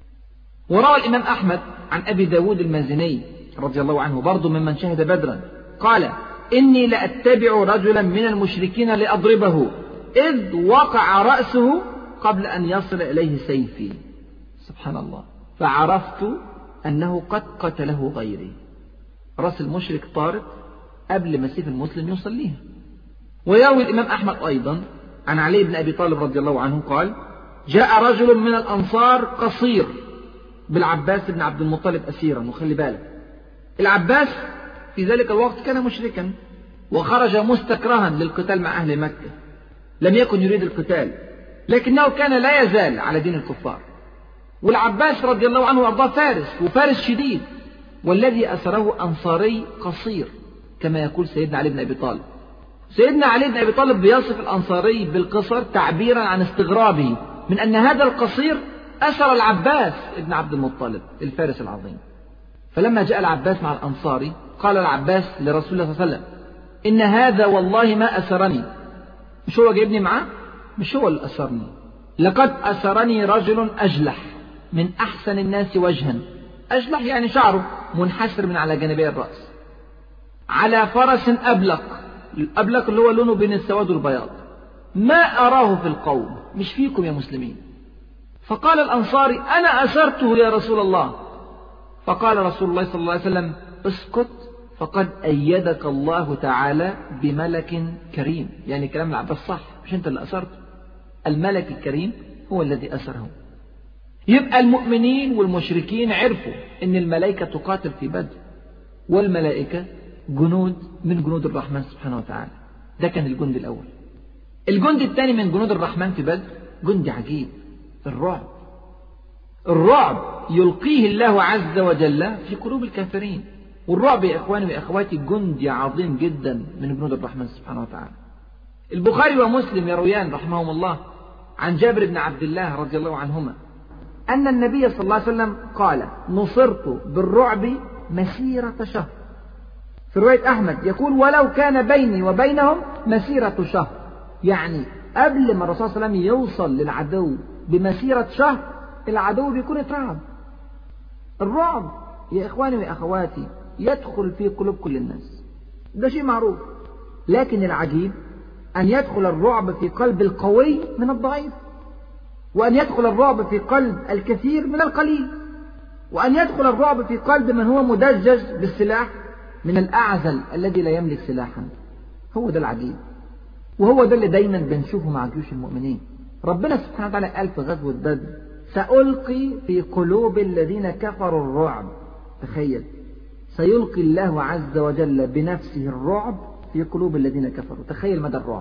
وروى الإمام أحمد عن أبي داود المازني رضي الله عنه برضه ممن شهد بدرا قال إني لأتبع رجلا من المشركين لأضربه إذ وقع رأسه قبل أن يصل إليه سيفي سبحان الله فعرفت أنه قد قتله غيري رأس المشرك طارت قبل ما سيف المسلم يوصل ليها ويروي الإمام أحمد أيضا عن علي بن أبي طالب رضي الله عنه قال جاء رجل من الأنصار قصير بالعباس بن عبد المطلب أسيرا وخلي بالك العباس في ذلك الوقت كان مشركا وخرج مستكرها للقتال مع أهل مكة لم يكن يريد القتال لكنه كان لا يزال على دين الكفار والعباس رضي الله عنه وارضاه فارس وفارس شديد والذي أسره أنصاري قصير كما يقول سيدنا علي بن أبي طالب سيدنا علي بن أبي طالب بيصف الأنصاري بالقصر تعبيرا عن استغرابه من أن هذا القصير أسر العباس ابن عبد المطلب الفارس العظيم فلما جاء العباس مع الأنصاري قال العباس لرسول الله صلى الله عليه وسلم إن هذا والله ما أسرني مش هو جايبني معاه مش هو اللي أسرني لقد أسرني رجل أجلح من أحسن الناس وجها أجلح يعني شعره منحسر من على جانبي الرأس على فرس أبلق الأبلق اللي هو لونه بين السواد والبياض ما أراه في القوم مش فيكم يا مسلمين فقال الأنصاري أنا أسرته يا رسول الله فقال رسول الله صلى الله عليه وسلم اسكت فقد أيدك الله تعالى بملك كريم يعني كلام العباس صح مش أنت اللي أسرته الملك الكريم هو الذي أسره يبقى المؤمنين والمشركين عرفوا أن الملائكة تقاتل في بدر والملائكة جنود من جنود الرحمن سبحانه وتعالى ده كان الجند الأول الجند الثاني من جنود الرحمن في بدر جند عجيب الرعب الرعب يلقيه الله عز وجل في قلوب الكافرين والرعب يا إخواني وأخواتي جندي عظيم جدا من جنود الرحمن سبحانه وتعالى البخاري ومسلم يرويان رحمهم الله عن جابر بن عبد الله رضي الله عنهما أن النبي صلى الله عليه وسلم قال نصرت بالرعب مسيرة شهر في رواية أحمد يقول ولو كان بيني وبينهم مسيرة شهر يعني قبل ما الرسول صلى الله عليه وسلم يوصل للعدو بمسيرة شهر العدو بيكون اترعب الرعب يا إخواني وأخواتي يدخل في قلوب كل الناس ده شيء معروف لكن العجيب أن يدخل الرعب في قلب القوي من الضعيف وأن يدخل الرعب في قلب الكثير من القليل وأن يدخل الرعب في قلب من هو مدجج بالسلاح من الأعزل الذي لا يملك سلاحا هو ده العجيب وهو ده اللي دايما بنشوفه مع جيوش المؤمنين ربنا سبحانه وتعالى قال في غزوة بدر سألقي في قلوب الذين كفروا الرعب تخيل سيلقي الله عز وجل بنفسه الرعب في قلوب الذين كفروا تخيل مدى الرعب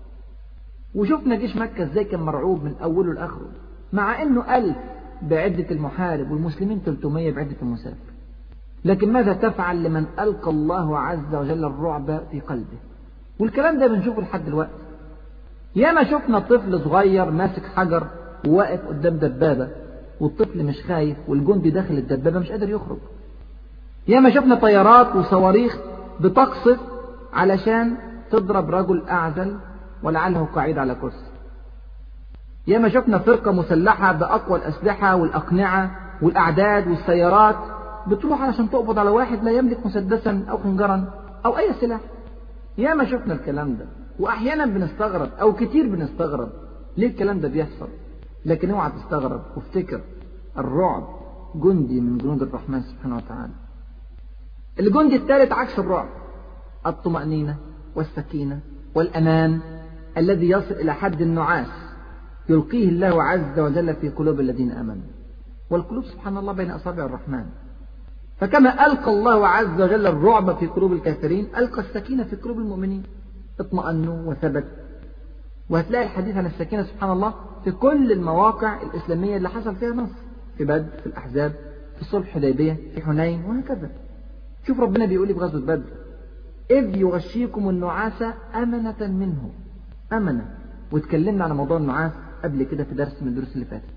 وشفنا جيش مكة ازاي كان مرعوب من أوله لآخره مع أنه ألف بعدة المحارب والمسلمين 300 بعدة المسافر لكن ماذا تفعل لمن ألقى الله عز وجل الرعب في قلبه والكلام ده بنشوفه لحد دلوقتي ياما شفنا طفل صغير ماسك حجر وواقف قدام دبابة والطفل مش خايف والجندي داخل الدبابة مش قادر يخرج ياما شفنا طيارات وصواريخ بتقصف علشان تضرب رجل أعزل ولعله قاعد على كرسي ياما شفنا فرقة مسلحة بأقوى الأسلحة والأقنعة والأعداد والسيارات بتروح علشان تقبض على واحد لا يملك مسدسا أو خنجرا أو أي سلاح ياما شفنا الكلام ده وأحيانا بنستغرب أو كتير بنستغرب ليه الكلام ده بيحصل لكن اوعى تستغرب وافتكر الرعب جندي من جنود الرحمن سبحانه وتعالى الجندي الثالث عكس الرعب الطمأنينة والسكينة والأمان الذي يصل إلى حد النعاس يلقيه الله عز وجل في قلوب الذين آمنوا والقلوب سبحان الله بين أصابع الرحمن فكما ألقى الله عز وجل الرعب في قلوب الكافرين ألقى السكينة في قلوب المؤمنين اطمأنوا وثبت وهتلاقي الحديث عن السكينة سبحان الله في كل المواقع الإسلامية اللي حصل فيها نصر في بدر في الأحزاب في صلح حديبية في حنين وهكذا شوف ربنا بيقول لي في غزوة بدر إذ يغشيكم النعاس أمنة منه أمنة واتكلمنا على موضوع النعاس قبل كده في درس من الدروس اللي فاتت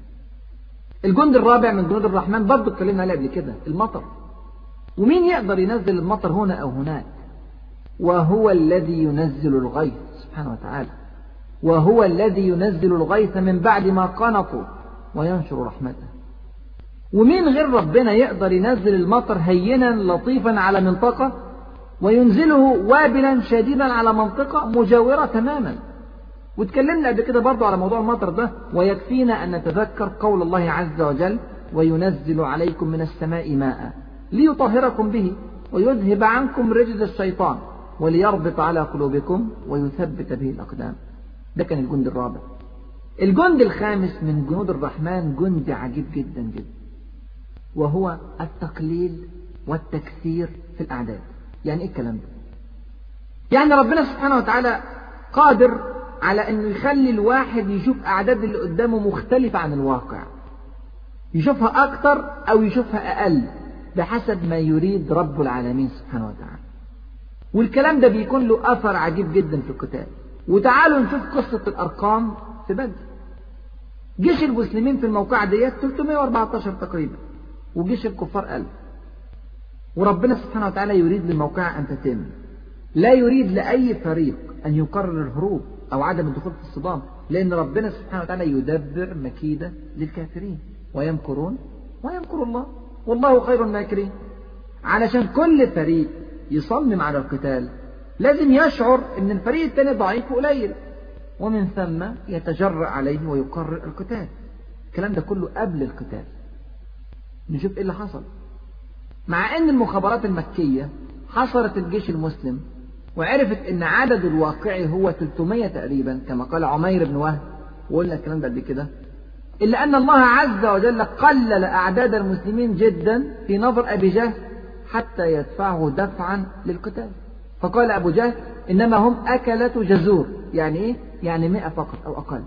الجند الرابع من جنود الرحمن برضه اتكلمنا عليه قبل كده المطر ومين يقدر ينزل المطر هنا أو هناك وهو الذي ينزل الغيث سبحانه وتعالى وهو الذي ينزل الغيث من بعد ما قنطوا وينشر رحمته ومين غير ربنا يقدر ينزل المطر هينا لطيفا على منطقة وينزله وابلا شديدا على منطقة مجاورة تماما واتكلمنا قبل كده برضه على موضوع المطر ده ويكفينا أن نتذكر قول الله عز وجل وينزل عليكم من السماء ماء ليطهركم به ويذهب عنكم رجز الشيطان وليربط على قلوبكم ويثبت به الأقدام ده كان الجند الرابع الجند الخامس من جنود الرحمن جند عجيب جدا جدا وهو التقليل والتكثير في الأعداد يعني إيه الكلام ده يعني ربنا سبحانه وتعالى قادر على أنه يخلي الواحد يشوف أعداد اللي قدامه مختلفة عن الواقع يشوفها أكتر أو يشوفها أقل بحسب ما يريد رب العالمين سبحانه وتعالى والكلام ده بيكون له أثر عجيب جدا في القتال وتعالوا نشوف قصة الأرقام في بدر جيش المسلمين في الموقع ديت 314 تقريبا وجيش الكفار 1000 وربنا سبحانه وتعالى يريد للموقع أن تتم لا يريد لأي فريق أن يقرر الهروب أو عدم الدخول في الصدام لأن ربنا سبحانه وتعالى يدبر مكيدة للكافرين ويمكرون ويمكر الله والله خير الماكرين علشان كل فريق يصمم على القتال لازم يشعر ان الفريق الثاني ضعيف وقليل ومن ثم يتجرأ عليه ويقرر القتال الكلام ده كله قبل القتال نشوف ايه اللي حصل مع ان المخابرات المكية حصرت الجيش المسلم وعرفت ان عدد الواقعي هو 300 تقريبا كما قال عمير بن وهب وقلنا الكلام ده قبل كده إلا أن الله عز وجل قلل أعداد المسلمين جدا في نظر أبي جهل حتى يدفعه دفعا للقتال فقال أبو جهل إنما هم أكلة جزور يعني إيه؟ يعني مئة فقط أو أقل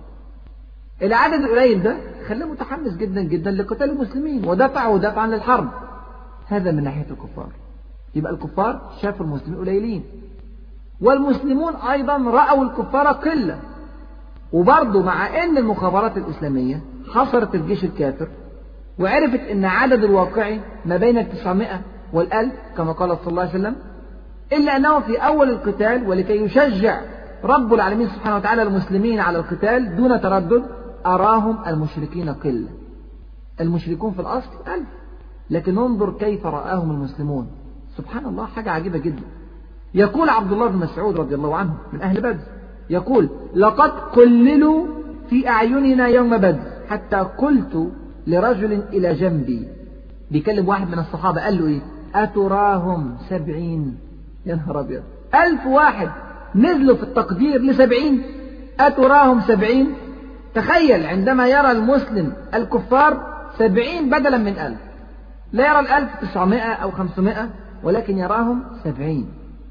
العدد القليل ده خلاه متحمس جدا جدا لقتال المسلمين ودفعه دفعا للحرب هذا من ناحية الكفار يبقى الكفار شافوا المسلمين قليلين والمسلمون أيضا رأوا الكفار قلة وبرضه مع أن المخابرات الإسلامية حصرت الجيش الكافر وعرفت أن عدد الواقعي ما بين التسعمائة والألف كما قال صلى الله عليه وسلم إلا أنه في أول القتال ولكي يشجع رب العالمين سبحانه وتعالى المسلمين على القتال دون تردد أراهم المشركين قلة المشركون في الأصل ألف لكن انظر كيف رآهم المسلمون سبحان الله حاجة عجيبة جدا يقول عبد الله بن مسعود رضي الله عنه من أهل بدر يقول لقد قللوا في أعيننا يوم بدر حتى قلت لرجل إلى جنبي بيكلم واحد من الصحابة قال له إيه أتراهم سبعين يا نهار أبيض ألف واحد نزلوا في التقدير لسبعين أتراهم سبعين تخيل عندما يرى المسلم الكفار سبعين بدلا من ألف لا يرى الألف تسعمائة أو خمسمائة ولكن يراهم سبعين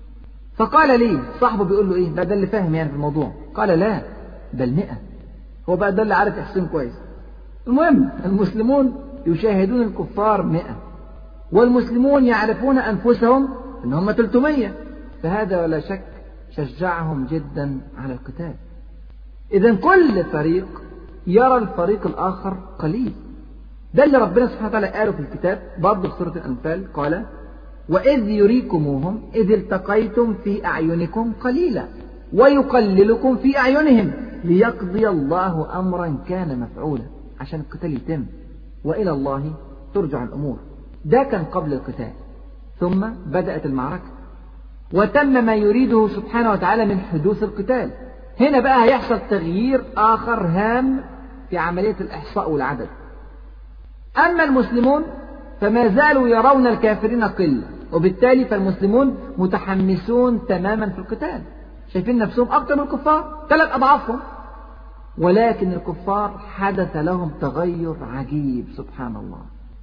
فقال لي صاحبه بيقول له ايه ده ده اللي فاهم يعني في الموضوع قال لا بل مئة هو بقى ده اللي عارف يحسن كويس المهم المسلمون يشاهدون الكفار مئة والمسلمون يعرفون أنفسهم أن هم 300 فهذا ولا شك شجعهم جدا على القتال إذا كل فريق يرى الفريق الآخر قليل ده اللي ربنا سبحانه وتعالى قاله في الكتاب برضه في سورة الأنفال قال وإذ يريكموهم إذ التقيتم في أعينكم قليلا ويقللكم في أعينهم ليقضي الله أمرا كان مفعولا عشان القتال يتم وإلى الله ترجع الأمور ده كان قبل القتال ثم بدأت المعركة وتم ما يريده سبحانه وتعالى من حدوث القتال هنا بقى هيحصل تغيير آخر هام في عملية الإحصاء والعدد أما المسلمون فما زالوا يرون الكافرين قلة وبالتالي فالمسلمون متحمسون تماما في القتال شايفين نفسهم أكثر من الكفار ثلاث أضعافهم ولكن الكفار حدث لهم تغير عجيب سبحان الله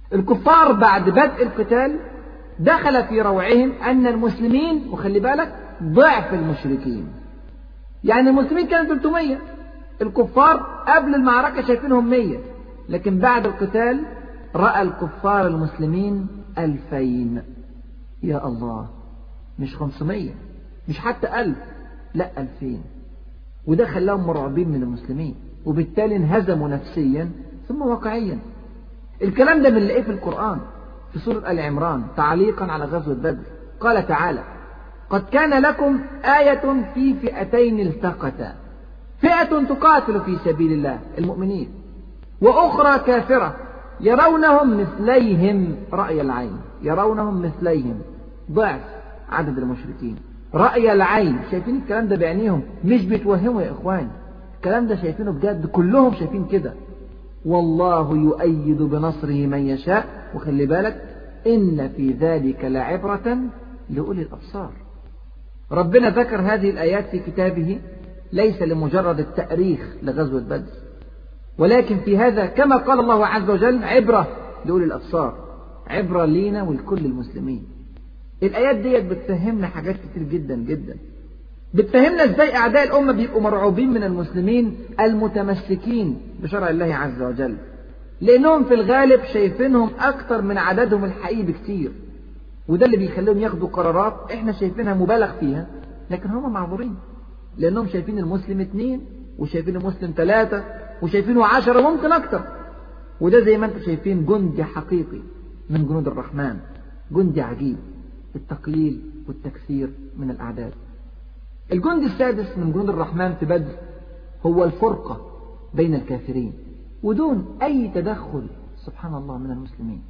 الكفار بعد بدء القتال دخل في روعهم أن المسلمين وخلي بالك ضعف المشركين يعني المسلمين كانوا 300 الكفار قبل المعركة شايفينهم 100 لكن بعد القتال رأى الكفار المسلمين ألفين يا الله مش 500 مش حتى ألف لا ألفين وده خلاهم مرعوبين من المسلمين وبالتالي انهزموا نفسيا ثم واقعيا الكلام ده بنلاقيه في القرآن في سورة آل عمران تعليقا على غزوة بدر قال تعالى قد كان لكم آية في فئتين التقتا فئة تقاتل في سبيل الله المؤمنين وأخرى كافرة يرونهم مثليهم رأي العين يرونهم مثليهم ضعف عدد المشركين رأي العين شايفين الكلام ده بعينيهم مش بيتوهموا يا إخوان الكلام ده شايفينه بجد كلهم شايفين كده والله يؤيد بنصره من يشاء وخلي بالك إن في ذلك لعبرة لأولي الأبصار ربنا ذكر هذه الآيات في كتابه ليس لمجرد التأريخ لغزوة بدر ولكن في هذا كما قال الله عز وجل عبرة لأولي الأبصار عبرة لينا ولكل المسلمين الآيات ديت بتفهمنا حاجات كتير جدا جدا بتفهمنا ازاي أعداء الأمة بيبقوا مرعوبين من المسلمين المتمسكين بشرع الله عز وجل لأنهم في الغالب شايفينهم أكتر من عددهم الحقيقي بكتير وده اللي بيخليهم ياخدوا قرارات احنا شايفينها مبالغ فيها لكن هم معذورين لأنهم شايفين المسلم اثنين وشايفين المسلم ثلاثة وشايفينه عشرة ممكن أكتر وده زي ما انتم شايفين جندي حقيقي من جنود الرحمن جندي عجيب التقليل والتكثير من الأعداد الجندي السادس من جنود الرحمن في بدر هو الفرقة بين الكافرين ودون أي تدخل سبحان الله من المسلمين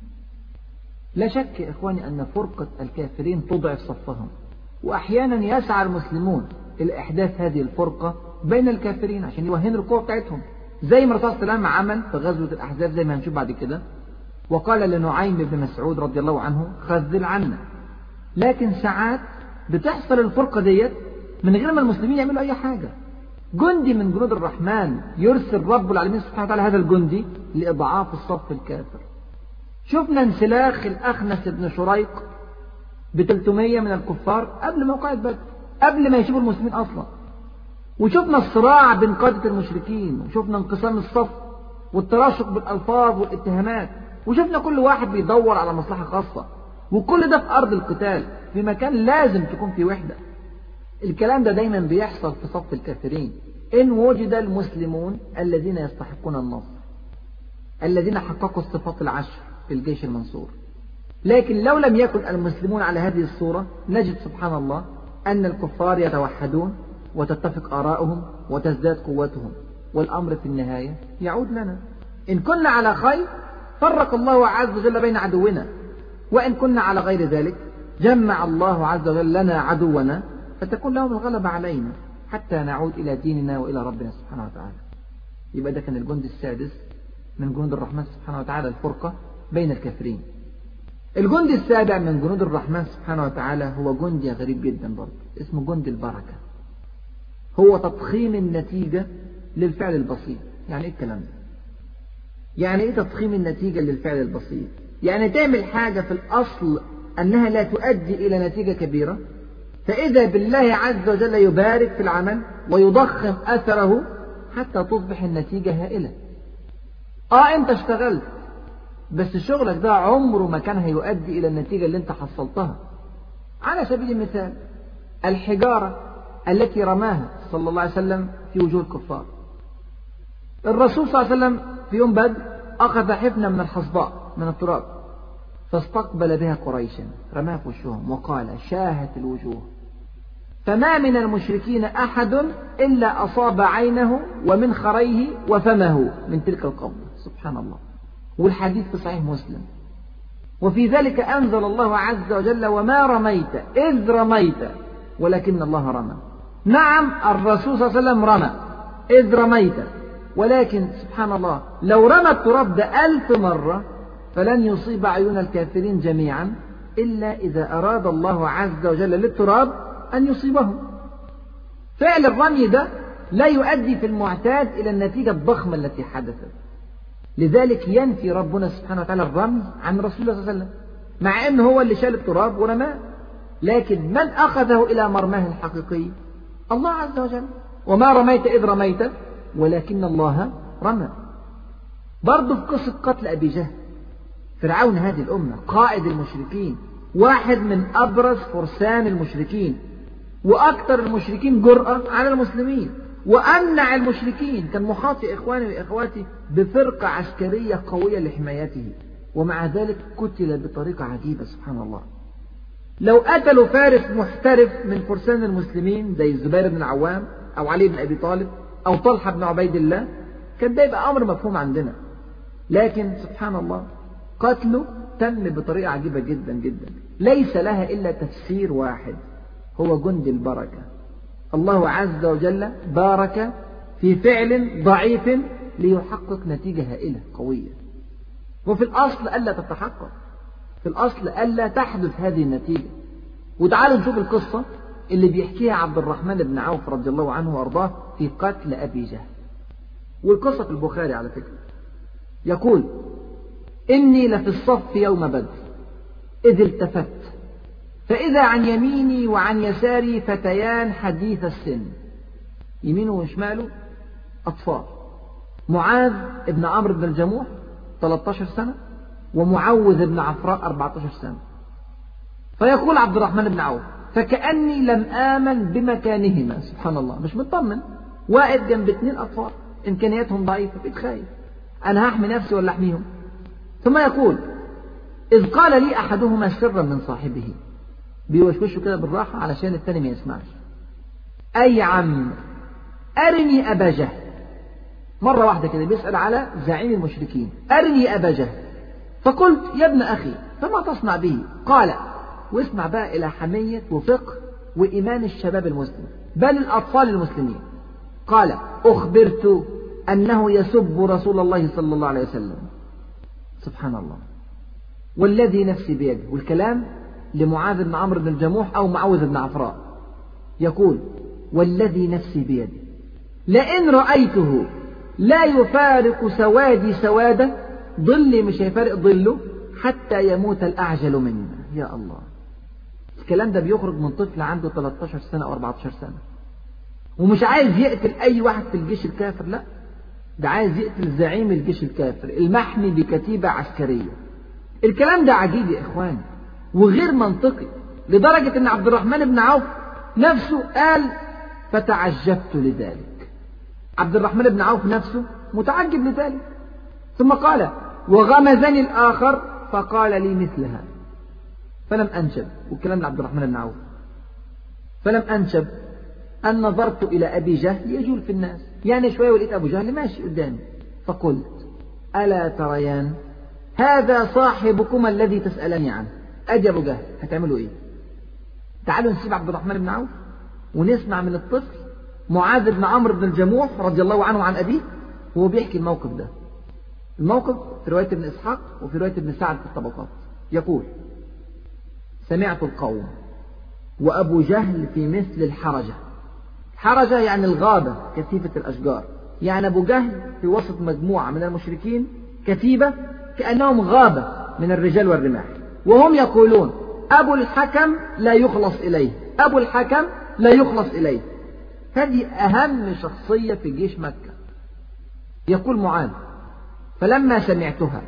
لا شك يا إخواني أن فرقة الكافرين تضعف صفهم وأحيانا يسعى المسلمون إلى إحداث هذه الفرقة بين الكافرين عشان يوهنوا القوة بتاعتهم زي ما الرسول صلى الله عليه وسلم عمل في غزوة الأحزاب زي ما هنشوف بعد كده وقال لنعيم بن مسعود رضي الله عنه خذل عنا لكن ساعات بتحصل الفرقة ديت من غير ما المسلمين يعملوا أي حاجة جندي من جنود الرحمن يرسل رب العالمين سبحانه وتعالى هذا الجندي لإضعاف الصف الكافر شفنا انسلاخ الأخنس بن شريق ب 300 من الكفار قبل موقعة بدر قبل ما يشوفوا المسلمين أصلا وشفنا الصراع بين قادة المشركين وشفنا انقسام الصف والتراشق بالألفاظ والاتهامات وشفنا كل واحد بيدور على مصلحة خاصة وكل ده في أرض القتال في مكان لازم تكون في وحدة الكلام ده دايما بيحصل في صف الكافرين إن وجد المسلمون الذين يستحقون النصر الذين حققوا الصفات العشر في الجيش المنصور لكن لو لم يكن المسلمون على هذه الصورة نجد سبحان الله أن الكفار يتوحدون وتتفق آراؤهم وتزداد قوتهم والأمر في النهاية يعود لنا إن كنا على خير فرق الله عز وجل بين عدونا وإن كنا على غير ذلك جمع الله عز وجل لنا عدونا فتكون لهم الغلبة علينا حتى نعود إلى ديننا وإلى ربنا سبحانه وتعالى يبقى ده كان الجند السادس من جنود الرحمن سبحانه وتعالى الفرقة بين الكافرين الجند السابع من جنود الرحمن سبحانه وتعالى هو جندي غريب جدا برضه اسمه جند البركة هو تضخيم النتيجة للفعل البسيط يعني ايه الكلام ده يعني ايه تضخيم النتيجة للفعل البسيط يعني تعمل حاجة في الأصل أنها لا تؤدي إلى نتيجة كبيرة فإذا بالله عز وجل يبارك في العمل ويضخم أثره حتى تصبح النتيجة هائلة آه أنت اشتغلت بس شغلك ده عمره ما كان هيؤدي إلى النتيجة اللي أنت حصلتها على سبيل المثال الحجارة التي رماها صلى الله عليه وسلم في وجوه الكفار الرسول صلى الله عليه وسلم في يوم بدر أخذ حفنة من الحصباء من التراب فاستقبل بها قريشا رماها في وشهم وقال شاهت الوجوه فما من المشركين أحد إلا أصاب عينه ومنخريه وفمه من تلك القبضة سبحان الله والحديث في صحيح مسلم وفي ذلك أنزل الله عز وجل وما رميت إذ رميت ولكن الله رمى نعم الرسول صلى الله عليه وسلم رمى إذ رميت ولكن سبحان الله لو رمى التراب ده ألف مرة فلن يصيب عيون الكافرين جميعا إلا إذا أراد الله عز وجل للتراب أن يصيبهم فعل الرمي ده لا يؤدي في المعتاد إلى النتيجة الضخمة التي حدثت لذلك ينفي ربنا سبحانه وتعالى الرمز عن رسول الله صلى الله عليه وسلم مع أنه هو اللي شال التراب ورماه لكن من أخذه إلى مرماه الحقيقي الله عز وجل وما رميت إذ رميت ولكن الله رمى برضه في قصة قتل أبي جهل فرعون هذه الأمة قائد المشركين واحد من أبرز فرسان المشركين وأكثر المشركين جرأة على المسلمين وأمنع المشركين كان محاط يا إخواني وإخواتي بفرقة عسكرية قوية لحمايته ومع ذلك قتل بطريقة عجيبة سبحان الله لو قتلوا فارس محترف من فرسان المسلمين زي الزبير بن العوام أو علي بن أبي طالب أو طلحة بن عبيد الله كان ده يبقى أمر مفهوم عندنا لكن سبحان الله قتله تم بطريقة عجيبة جدا جدا ليس لها إلا تفسير واحد هو جند البركة الله عز وجل بارك في فعل ضعيف ليحقق نتيجة هائلة قوية وفي الأصل ألا تتحقق في الأصل ألا تحدث هذه النتيجة وتعالوا نشوف القصة اللي بيحكيها عبد الرحمن بن عوف رضي الله عنه وأرضاه في قتل أبي جهل والقصة في البخاري على فكرة يقول إني لفي الصف يوم بدر إذ التفت فإذا عن يميني وعن يساري فتيان حديث السن يمينه وشماله أطفال معاذ ابن عمرو بن الجموح 13 سنة ومعوذ بن عفراء 14 سنة فيقول عبد الرحمن بن عوف فكأني لم آمن بمكانهما سبحان الله مش مطمن واقف جنب اثنين أطفال إمكانياتهم ضعيفة بيتخايف أنا هحمي نفسي ولا أحميهم ثم يقول إذ قال لي أحدهما سرا من صاحبه بيوشوشه كده بالراحة علشان التاني ما يسمعش أي عم أرني أبا جهل مرة واحدة كده بيسأل على زعيم المشركين أرني أبا جهل فقلت يا ابن أخي فما تصنع به قال واسمع بقى إلى حمية وفقه وإيمان الشباب المسلم بل الأطفال المسلمين قال أخبرت أنه يسب رسول الله صلى الله عليه وسلم سبحان الله والذي نفسي بيده والكلام لمعاذ بن عمرو بن الجموح أو معوذ بن عفراء يقول والذي نفسي بيده لئن رأيته لا يفارق سوادي سواده ظلي مش هيفارق ظله حتى يموت الأعجل منا يا الله الكلام ده بيخرج من طفل عنده 13 سنة أو 14 سنة ومش عايز يقتل أي واحد في الجيش الكافر لا ده عايز يقتل زعيم الجيش الكافر المحمي بكتيبة عسكرية الكلام ده عجيب يا إخواني وغير منطقي لدرجة أن عبد الرحمن بن عوف نفسه قال فتعجبت لذلك عبد الرحمن بن عوف نفسه متعجب لذلك ثم قال وغمزني الآخر فقال لي مثلها فلم أنشب والكلام لعبد الرحمن بن عوف فلم أنشب أن نظرت إلى أبي جهل يجول في الناس يعني شوية ولقيت أبو جهل ماشي قدامي فقلت ألا تريان هذا صاحبكما الذي تسألني عنه أدي أبو جهل هتعملوا إيه تعالوا نسيب عبد الرحمن بن عوف ونسمع من الطفل معاذ بن عمرو بن الجموح رضي الله عنه وعن أبيه وهو بيحكي الموقف ده الموقف في رواية ابن إسحاق وفي رواية ابن سعد في الطبقات يقول سمعت القوم وأبو جهل في مثل الحرجة حرجة يعني الغابة كثيفة الأشجار يعني أبو جهل في وسط مجموعة من المشركين كتيبة كأنهم غابة من الرجال والرماح وهم يقولون أبو الحكم لا يخلص إليه أبو الحكم لا يخلص إليه هذه أهم شخصية في جيش مكة يقول معاذ فلما سمعتها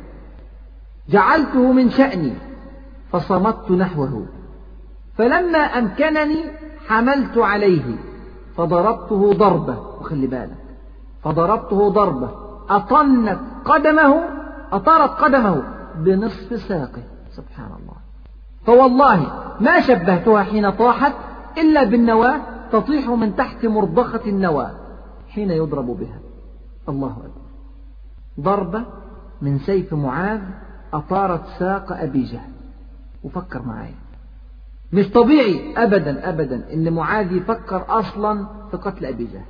جعلته من شأني فصمت نحوه فلما أمكنني حملت عليه فضربته ضربة وخلي بالك فضربته ضربة أطنت قدمه أطارت قدمه بنصف ساقه سبحان الله فوالله ما شبهتها حين طاحت إلا بالنواة تطيح من تحت مرضخة النواة حين يضرب بها الله أكبر ضربة من سيف معاذ أطارت ساق أبي جهل وفكر معايا مش طبيعي أبدا أبدا إن معاذ يفكر أصلا في قتل أبي جهل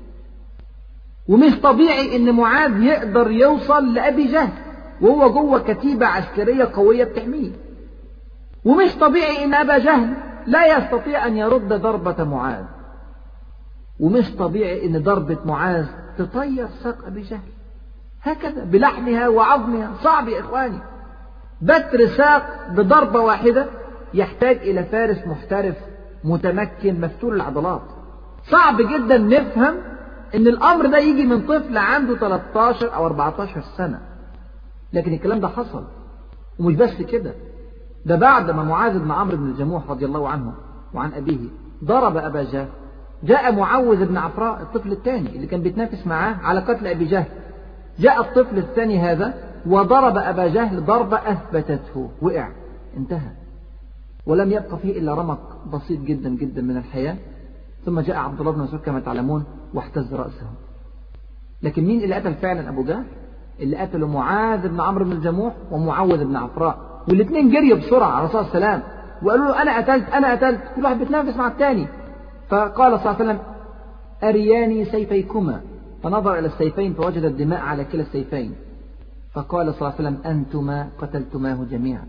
ومش طبيعي إن معاذ يقدر يوصل لأبي جهل وهو جوه كتيبة عسكرية قوية بتحميه ومش طبيعي إن أبا جهل لا يستطيع أن يرد ضربة معاذ ومش طبيعي إن ضربة معاذ تطير ساق أبي جهل هكذا بلحمها وعظمها صعب يا إخواني بتر ساق بضربة واحدة يحتاج إلى فارس محترف متمكن مفتول العضلات صعب جدا نفهم ان الامر ده يجي من طفل عنده 13 او 14 سنة لكن الكلام ده حصل ومش بس كده ده بعد ما معاذ بن عمرو بن الجموح رضي الله عنه وعن أبيه ضرب أبا جهل جاء معوذ بن عفراء الطفل الثاني اللي كان بيتنافس معاه على قتل أبي جهل جاء الطفل الثاني هذا وضرب أبا جهل ضربة أثبتته وقع انتهى ولم يبقى فيه إلا رمق بسيط جدا جدا من الحياة ثم جاء عبد الله بن مسعود كما تعلمون واحتز رأسه لكن مين اللي قتل فعلا أبو جهل اللي قتله معاذ بن عمرو بن الجموح ومعوذ بن عفراء والاثنين جريوا بسرعة على الرسول صلى الله عليه وسلم وقالوا له أنا قتلت أنا قتلت كل واحد بيتنافس مع الثاني فقال صلى الله عليه وسلم أرياني سيفيكما فنظر إلى السيفين فوجد الدماء على كلا السيفين فقال صلى الله عليه وسلم أنتما قتلتماه جميعا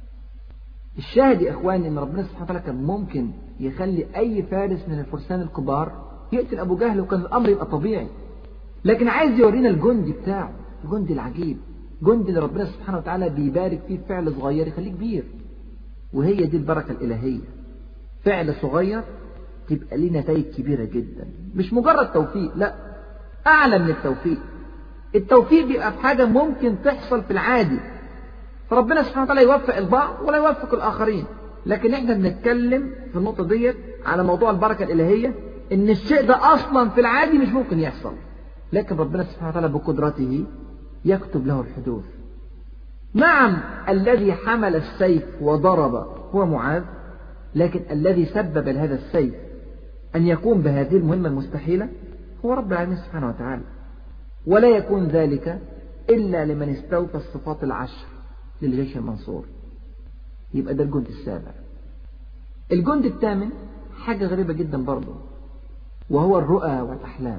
الشاهد يا إخواني أن ربنا سبحانه وتعالى كان ممكن يخلي أي فارس من الفرسان الكبار يقتل أبو جهل وكان الأمر يبقى طبيعي لكن عايز يورينا الجندي بتاعه الجندي العجيب جندي اللي ربنا سبحانه وتعالى بيبارك فيه فعل صغير يخليه كبير وهي دي البركة الإلهية فعل صغير تبقى ليه نتائج كبيرة جدا مش مجرد توفيق لا أعلى من التوفيق التوفيق بيبقى في حاجة ممكن تحصل في العادي فربنا سبحانه وتعالى يوفق البعض ولا يوفق الآخرين لكن احنا بنتكلم في النقطة ديت على موضوع البركة الإلهية إن الشيء ده أصلا في العادي مش ممكن يحصل لكن ربنا سبحانه وتعالى بقدرته يكتب له الحدوث نعم الذي حمل السيف وضرب هو معاذ لكن الذي سبب لهذا السيف أن يقوم بهذه المهمة المستحيلة هو رب العالمين سبحانه وتعالى ولا يكون ذلك إلا لمن استوفى الصفات العشر للجيش المنصور يبقى ده الجند السابع الجند الثامن حاجة غريبة جدا برضه وهو الرؤى والأحلام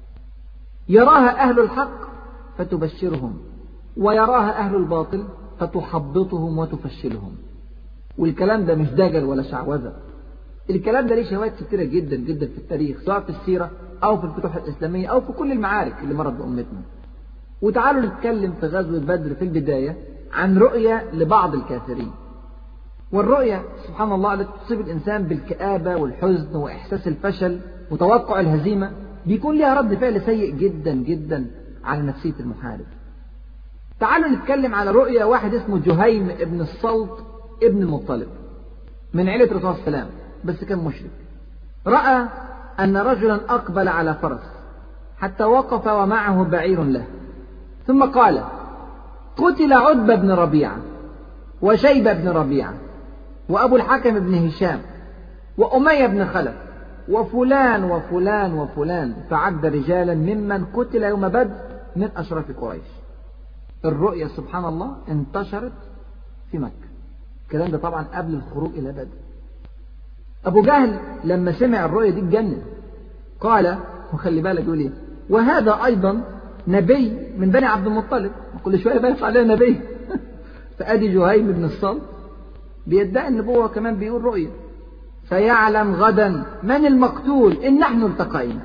يراها أهل الحق فتبشرهم ويراها أهل الباطل فتحبطهم وتفشلهم والكلام ده مش دجل ولا شعوذة الكلام ده ليه شواهد كتيرة جدا جدا في التاريخ سواء في السيرة أو في الفتوح الإسلامية أو في كل المعارك اللي مرت بأمتنا وتعالوا نتكلم في غزوة بدر في البداية عن رؤية لبعض الكافرين والرؤية سبحان الله التي تصيب الإنسان بالكآبة والحزن وإحساس الفشل وتوقع الهزيمة بيكون لها رد فعل سيء جدا جدا على نفسية المحارب تعالوا نتكلم على رؤية واحد اسمه جهيم ابن الصلت ابن المطلب من عيلة الرسول صلى الله عليه وسلم بس كان مشرك رأى أن رجلا أقبل على فرس حتى وقف ومعه بعير له ثم قال قتل عتبة بن ربيعة وشيبة بن ربيعة وأبو الحكم بن هشام وأمية بن خلف وفلان وفلان وفلان فعد رجالا ممن قتل يوم بدر من أشراف قريش الرؤيا سبحان الله انتشرت في مكة الكلام ده طبعا قبل الخروج إلى بدر أبو جهل لما سمع الرؤيا دي اتجنن قال وخلي بالك يقول ايه وهذا أيضا نبي من بني عبد المطلب كل شوية بقى عليه نبي فأدي جهيم بن الصلت بيدعي النبوة كمان بيقول رؤيا فيعلم غدا من المقتول إن نحن التقينا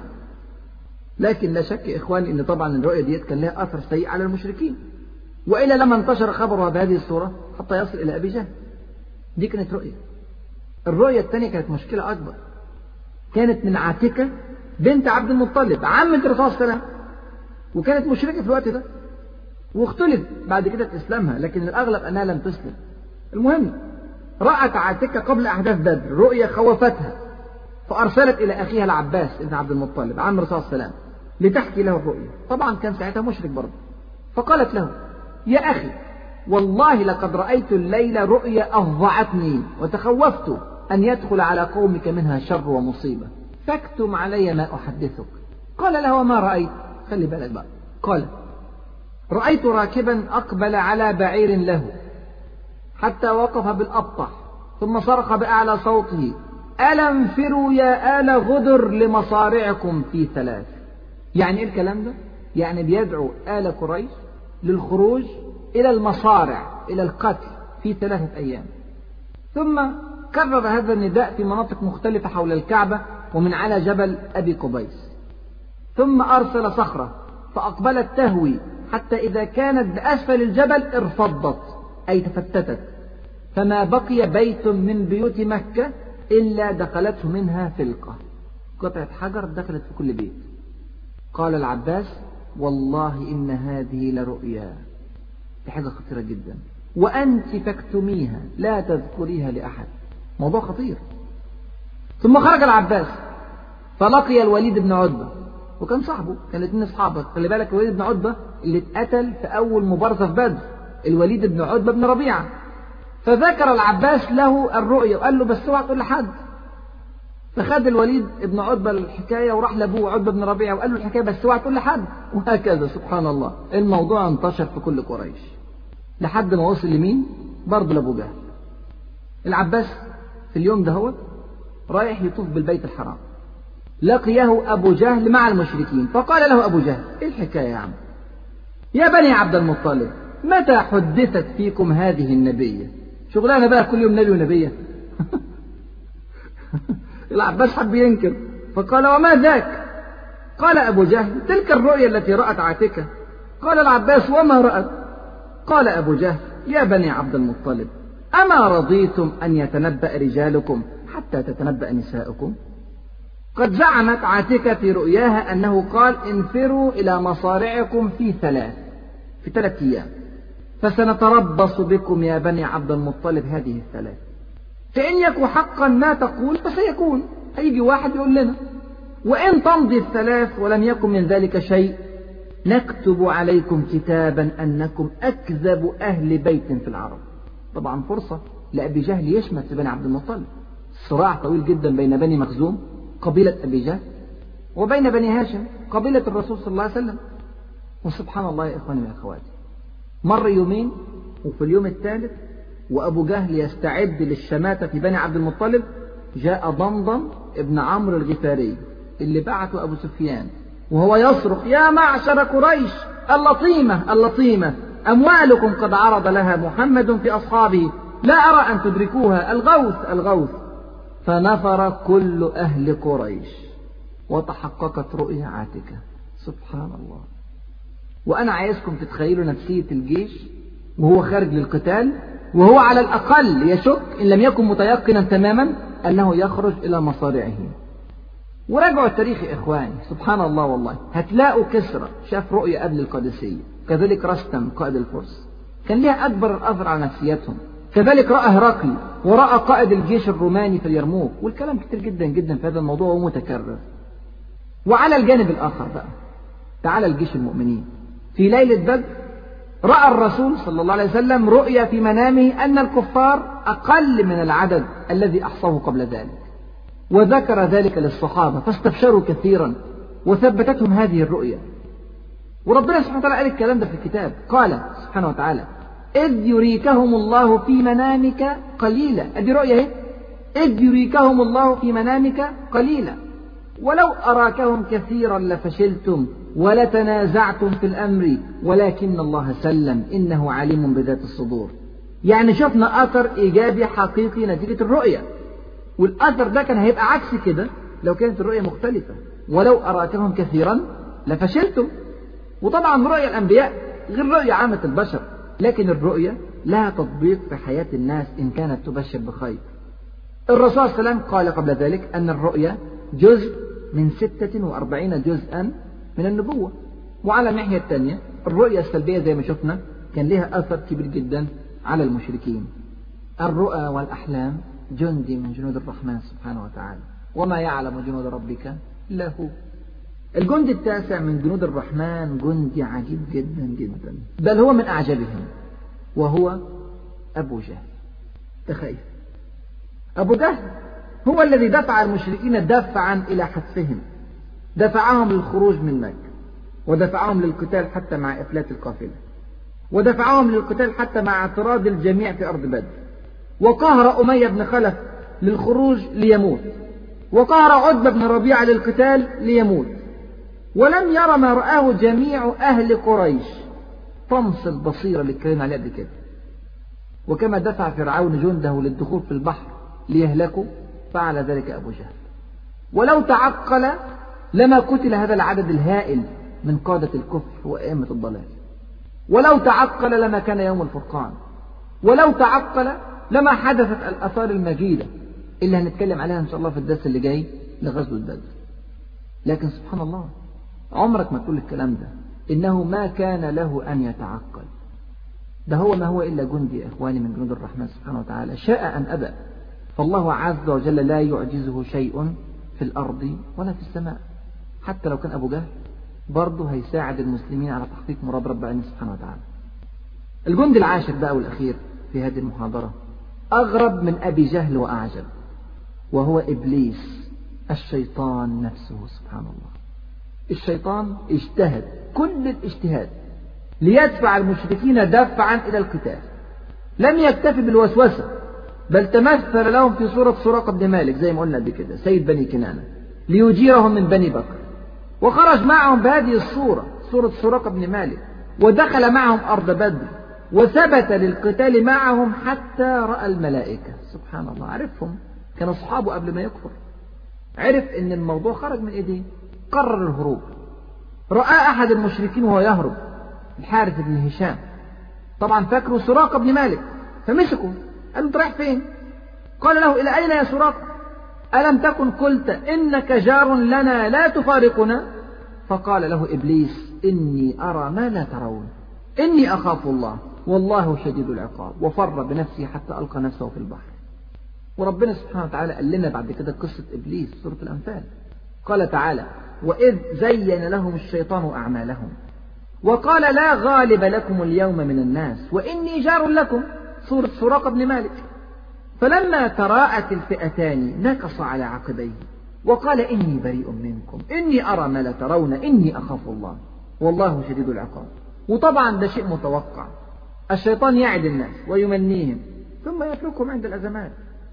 لكن لا شك يا إخواني أن طبعا الرؤيا ديت كان لها أثر سيء على المشركين وإلا لما انتشر خبرها بهذه الصورة حتى يصل إلى أبي جهل دي كانت رؤية الرؤية الثانية كانت مشكلة أكبر كانت من عاتكة بنت عبد المطلب عمة الرسول صلى الله عليه وسلم وكانت مشركة في الوقت ده واختلف بعد كده في إسلامها لكن الأغلب أنها لم تسلم المهم رأت عاتكة قبل أحداث بدر رؤيا خوفتها فأرسلت إلى أخيها العباس ابن عبد المطلب عم الرسول صلى الله عليه وسلم لتحكي له الرؤيا طبعا كان ساعتها مشرك برضه فقالت له يا أخي والله لقد رأيت الليلة رؤيا أفظعتني وتخوفت أن يدخل على قومك منها شر ومصيبة فاكتم علي ما أحدثك قال له وما رأيت خلي بالك بقى قال رأيت راكبا أقبل على بعير له حتى وقف بالأبطح ثم صرخ بأعلى صوته ألا انفروا يا آل غدر لمصارعكم في ثلاث يعني إيه الكلام ده؟ يعني بيدعو آل قريش للخروج إلى المصارع إلى القتل في ثلاثة أيام ثم كرر هذا النداء في مناطق مختلفة حول الكعبة ومن على جبل أبي قبيس ثم أرسل صخرة فأقبلت تهوي حتى إذا كانت بأسفل الجبل ارفضت أي تفتتت فما بقي بيت من بيوت مكة إلا دخلته منها فلقة قطعة حجر دخلت في كل بيت قال العباس والله إن هذه لرؤيا دي حاجة خطيرة جدا وأنت تكتميها لا تذكريها لأحد موضوع خطير ثم خرج العباس فلقي الوليد بن عتبة وكان صاحبه كان الاثنين اصحابه خلي بالك الوليد بن عتبة اللي اتقتل في أول مبارزة في بدر الوليد بن عتبة بن ربيعة فذكر العباس له الرؤيا وقال له بس اوعى تقول لحد فخد الوليد بن عتبة الحكاية وراح لأبوه عتبة بن ربيعة وقال له الحكاية بس اوعى تقول لحد وهكذا سبحان الله الموضوع انتشر في كل قريش لحد ما وصل لمين؟ برضه لأبو جهل العباس في اليوم ده هو رايح يطوف بالبيت الحرام لقيه أبو جهل مع المشركين فقال له أبو جهل إيه الحكاية يا عم يا بني عبد المطلب متى حدثت فيكم هذه النبية شغلانة بقى كل يوم نبي ونبية العباس حب ينكر فقال وما ذاك قال أبو جهل تلك الرؤيا التي رأت عاتكة قال العباس وما رأت قال أبو جهل يا بني عبد المطلب أما رضيتم أن يتنبأ رجالكم حتى تتنبأ نساؤكم قد زعمت عاتكة في رؤياها أنه قال انفروا إلى مصارعكم في ثلاث في ثلاث أيام فسنتربص بكم يا بني عبد المطلب هذه الثلاث فإن يكن حقا ما تقول فسيكون هيجي واحد يقول لنا وإن تمضي الثلاث ولم يكن من ذلك شيء نكتب عليكم كتابا أنكم أكذب أهل بيت في العرب طبعا فرصة لأبي جهل يشمت في بني عبد المطلب صراع طويل جدا بين بني مخزوم قبيلة أبي جهل وبين بني هاشم قبيلة الرسول صلى الله عليه وسلم وسبحان الله يا إخواني وأخواتي مر يومين وفي اليوم الثالث وأبو جهل يستعد للشماتة في بني عبد المطلب جاء ضمضم ابن عمرو الغفاري اللي بعته أبو سفيان وهو يصرخ يا معشر قريش اللطيمة اللطيمة أموالكم قد عرض لها محمد في أصحابه لا أرى أن تدركوها الغوث الغوث فنفر كل أهل قريش وتحققت رؤيا عاتكة سبحان الله وأنا عايزكم تتخيلوا نفسية الجيش وهو خارج للقتال وهو على الأقل يشك إن لم يكن متيقنا تماما أنه يخرج إلى مصارعه وراجعوا التاريخ يا إخواني سبحان الله والله هتلاقوا كسرى شاف رؤية قبل القادسية كذلك رستم قائد الفرس كان لها أكبر الأثر على نفسيتهم كذلك رأى هرقل ورأى قائد الجيش الروماني في اليرموك والكلام كتير جدا جدا في هذا الموضوع ومتكرر وعلى الجانب الآخر بقى تعال الجيش المؤمنين في ليلة بدر رأى الرسول صلى الله عليه وسلم رؤيا في منامه أن الكفار أقل من العدد الذي أحصاه قبل ذلك وذكر ذلك للصحابة فاستبشروا كثيرا وثبتتهم هذه الرؤيا وربنا سبحانه وتعالى قال الكلام ده في الكتاب قال سبحانه وتعالى إذ يريكهم الله في منامك قليلا أدي رؤيا اهي إذ يريكهم الله في منامك قليلا ولو أراكهم كثيرا لفشلتم ولتنازعتم في الأمر ولكن الله سلم إنه عليم بذات الصدور يعني شفنا أثر إيجابي حقيقي نتيجة الرؤية والأثر ده كان هيبقى عكس كده لو كانت الرؤية مختلفة ولو أراكهم كثيرا لفشلتم وطبعا رؤيا الأنبياء غير رؤيا عامة البشر لكن الرؤية لها تطبيق في حياة الناس إن كانت تبشر بخير الرسول صلى الله عليه وسلم قال قبل ذلك أن الرؤيا جزء من ستة وأربعين جزءا من النبوة وعلى الناحية الثانية الرؤية السلبية زي ما شفنا كان لها أثر كبير جدا على المشركين الرؤى والأحلام جندي من جنود الرحمن سبحانه وتعالى وما يعلم جنود ربك إلا هو الجندي التاسع من جنود الرحمن جندي عجيب جدا جدا بل هو من أعجبهم وهو أبو جهل تخيل أبو جهل هو الذي دفع المشركين دفعا إلى حتفهم دفعهم للخروج من مكة ودفعهم للقتال حتى مع إفلات القافلة ودفعهم للقتال حتى مع اعتراض الجميع في أرض بدر وقهر أمية بن خلف للخروج ليموت وقهر عتبة بن ربيعة للقتال ليموت ولم ير ما رآه جميع أهل قريش طمس البصيرة اللي اتكلمنا عليه قبل كده وكما دفع فرعون جنده للدخول في البحر ليهلكوا فعل ذلك أبو جهل ولو تعقل لما قتل هذا العدد الهائل من قادة الكفر وأئمة الضلال ولو تعقل لما كان يوم الفرقان ولو تعقل لما حدثت الآثار المجيدة اللي هنتكلم عليها إن شاء الله في الدرس اللي جاي لغزوة بدر لكن سبحان الله عمرك ما تقول الكلام ده إنه ما كان له أن يتعقل ده هو ما هو إلا جندي يا إخواني من جنود الرحمن سبحانه وتعالى شاء أن أبى فالله عز وجل لا يعجزه شيء في الأرض ولا في السماء حتى لو كان أبو جهل برضه هيساعد المسلمين على تحقيق مراد رب العالمين سبحانه وتعالى الجند العاشر بقى والأخير في هذه المحاضرة أغرب من أبي جهل وأعجب وهو إبليس الشيطان نفسه سبحان الله الشيطان اجتهد كل الاجتهاد ليدفع المشركين دفعا إلى القتال لم يكتفي بالوسوسة بل تمثل لهم في صورة سراقة بن مالك زي ما قلنا قبل كده سيد بني كنانة ليجيرهم من بني بكر وخرج معهم بهذه الصورة صورة سراقة بن مالك ودخل معهم أرض بدر وثبت للقتال معهم حتى رأى الملائكة سبحان الله عرفهم كان أصحابه قبل ما يكفر عرف أن الموضوع خرج من إيديه قرر الهروب رأى أحد المشركين وهو يهرب الحارث بن هشام طبعا فاكره سراقة بن مالك فمسكه قال له رايح فين قال له إلى أين يا سراقة ألم تكن قلت إنك جار لنا لا تفارقنا فقال له إبليس إني أرى ما لا ترون إني أخاف الله والله شديد العقاب وفر بنفسه حتى ألقى نفسه في البحر وربنا سبحانه وتعالى قال لنا بعد كده قصة إبليس سورة الأنفال قال تعالى وإذ زين لهم الشيطان أعمالهم وقال لا غالب لكم اليوم من الناس وإني جار لكم سورة سراقة بن مالك فلما تراءت الفئتان نكص على عقبيه وقال إني بريء منكم إني أرى ما لا ترون إني أخاف الله والله شديد العقاب وطبعا ده شيء متوقع الشيطان يعد الناس ويمنيهم ثم يتركهم عند الأزمات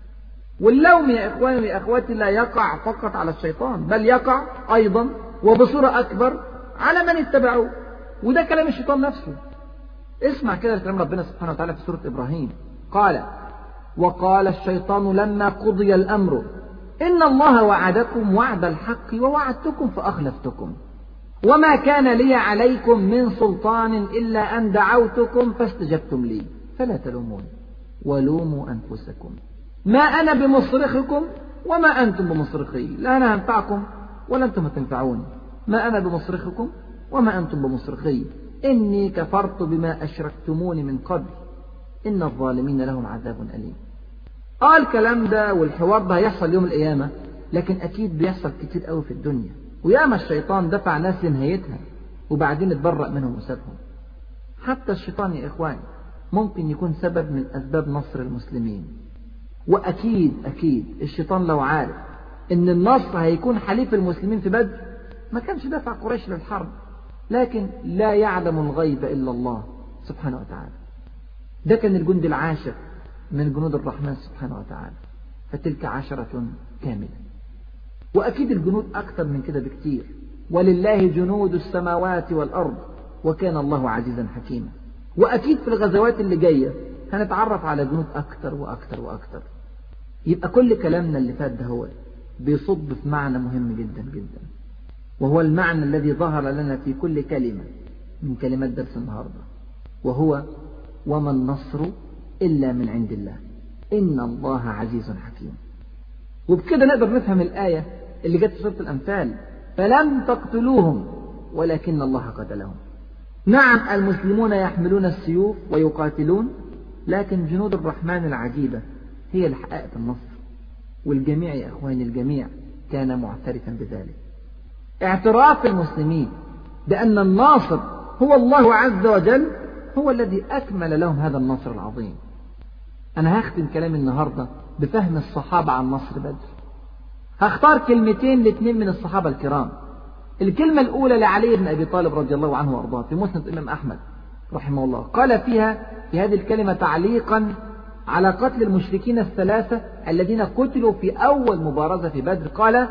واللوم يا إخواني ويا أخواتي لا يقع فقط على الشيطان بل يقع أيضا وبصورة أكبر على من اتبعوه وده كلام الشيطان نفسه اسمع كده كلام ربنا سبحانه وتعالى في سورة إبراهيم قال وقال الشيطان لما قضي الأمر إن الله وعدكم وعد الحق ووعدتكم فأخلفتكم وما كان لي عليكم من سلطان إلا أن دعوتكم فاستجبتم لي فلا تلومون ولوموا أنفسكم ما أنا بمصرخكم وما أنتم بمصرخي لا أنا أنفعكم ولا أنتم تنفعوني ما أنا بمصرخكم وما أنتم بمصرخي إني كفرت بما أشركتموني من قبل إن الظالمين لهم عذاب أليم آه الكلام ده والحوار ده هيحصل يوم القيامة لكن أكيد بيحصل كتير قوي في الدنيا وياما الشيطان دفع ناس لنهايتها وبعدين اتبرأ منهم وسابهم حتى الشيطان يا إخواني ممكن يكون سبب من أسباب نصر المسلمين وأكيد أكيد الشيطان لو عارف إن النصر هيكون حليف المسلمين في بدر ما كانش دفع قريش للحرب لكن لا يعلم الغيب إلا الله سبحانه وتعالى ده كان الجند العاشر من جنود الرحمن سبحانه وتعالى فتلك عشرة كاملة وأكيد الجنود أكثر من كده بكتير ولله جنود السماوات والأرض وكان الله عزيزا حكيما وأكيد في الغزوات اللي جاية هنتعرف على جنود أكثر وأكثر وأكثر يبقى كل كلامنا اللي فات ده هو بيصب في معنى مهم جدا جدا وهو المعنى الذي ظهر لنا في كل كلمة من كلمات درس النهاردة وهو وما النصر إلا من عند الله إن الله عزيز حكيم وبكده نقدر نفهم الآية اللي جت في سورة الأنفال فلم تقتلوهم ولكن الله قتلهم نعم المسلمون يحملون السيوف ويقاتلون لكن جنود الرحمن العجيبة هي اللي حققت النصر والجميع يا أخواني الجميع كان معترفا بذلك اعتراف المسلمين بأن الناصر هو الله عز وجل هو الذي أكمل لهم هذا النصر العظيم أنا هختم كلامي النهاردة بفهم الصحابة عن نصر بدر هختار كلمتين لاثنين من الصحابة الكرام الكلمة الأولى لعلي بن أبي طالب رضي الله عنه وأرضاه في مسند الإمام أحمد رحمه الله قال فيها في هذه الكلمة تعليقا على قتل المشركين الثلاثة الذين قتلوا في أول مبارزة في بدر قال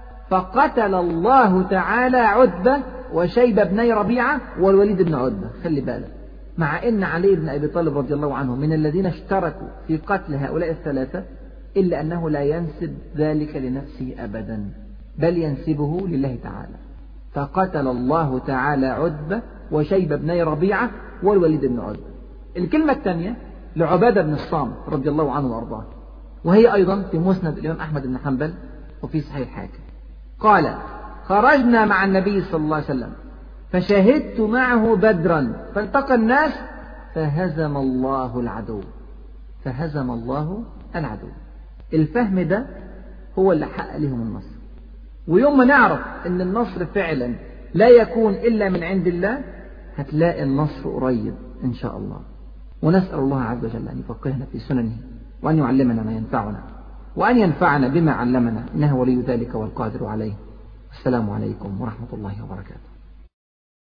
فقتل الله تعالى عتبة وشيبة بني ربيعة والوليد بن عتبة خلي بالك مع أن علي بن أبي طالب رضي الله عنه من الذين اشتركوا في قتل هؤلاء الثلاثة إلا أنه لا ينسب ذلك لنفسه أبدا بل ينسبه لله تعالى فقتل الله تعالى عتبة وشيبة بن ربيعة والوليد بن عتبة الكلمة الثانية لعبادة بن الصامت رضي الله عنه وأرضاه وهي أيضا في مسند الإمام أحمد بن حنبل وفي صحيح الحاكم قال خرجنا مع النبي صلى الله عليه وسلم فشهدت معه بدرا فالتقى الناس فهزم الله العدو فهزم الله العدو الفهم ده هو اللي حقق لهم النصر ويوم ما نعرف ان النصر فعلا لا يكون الا من عند الله هتلاقي النصر قريب ان شاء الله ونسال الله عز وجل ان يفقهنا في سننه وان يعلمنا ما ينفعنا وان ينفعنا بما علمنا انه ولي ذلك والقادر عليه السلام عليكم ورحمه الله وبركاته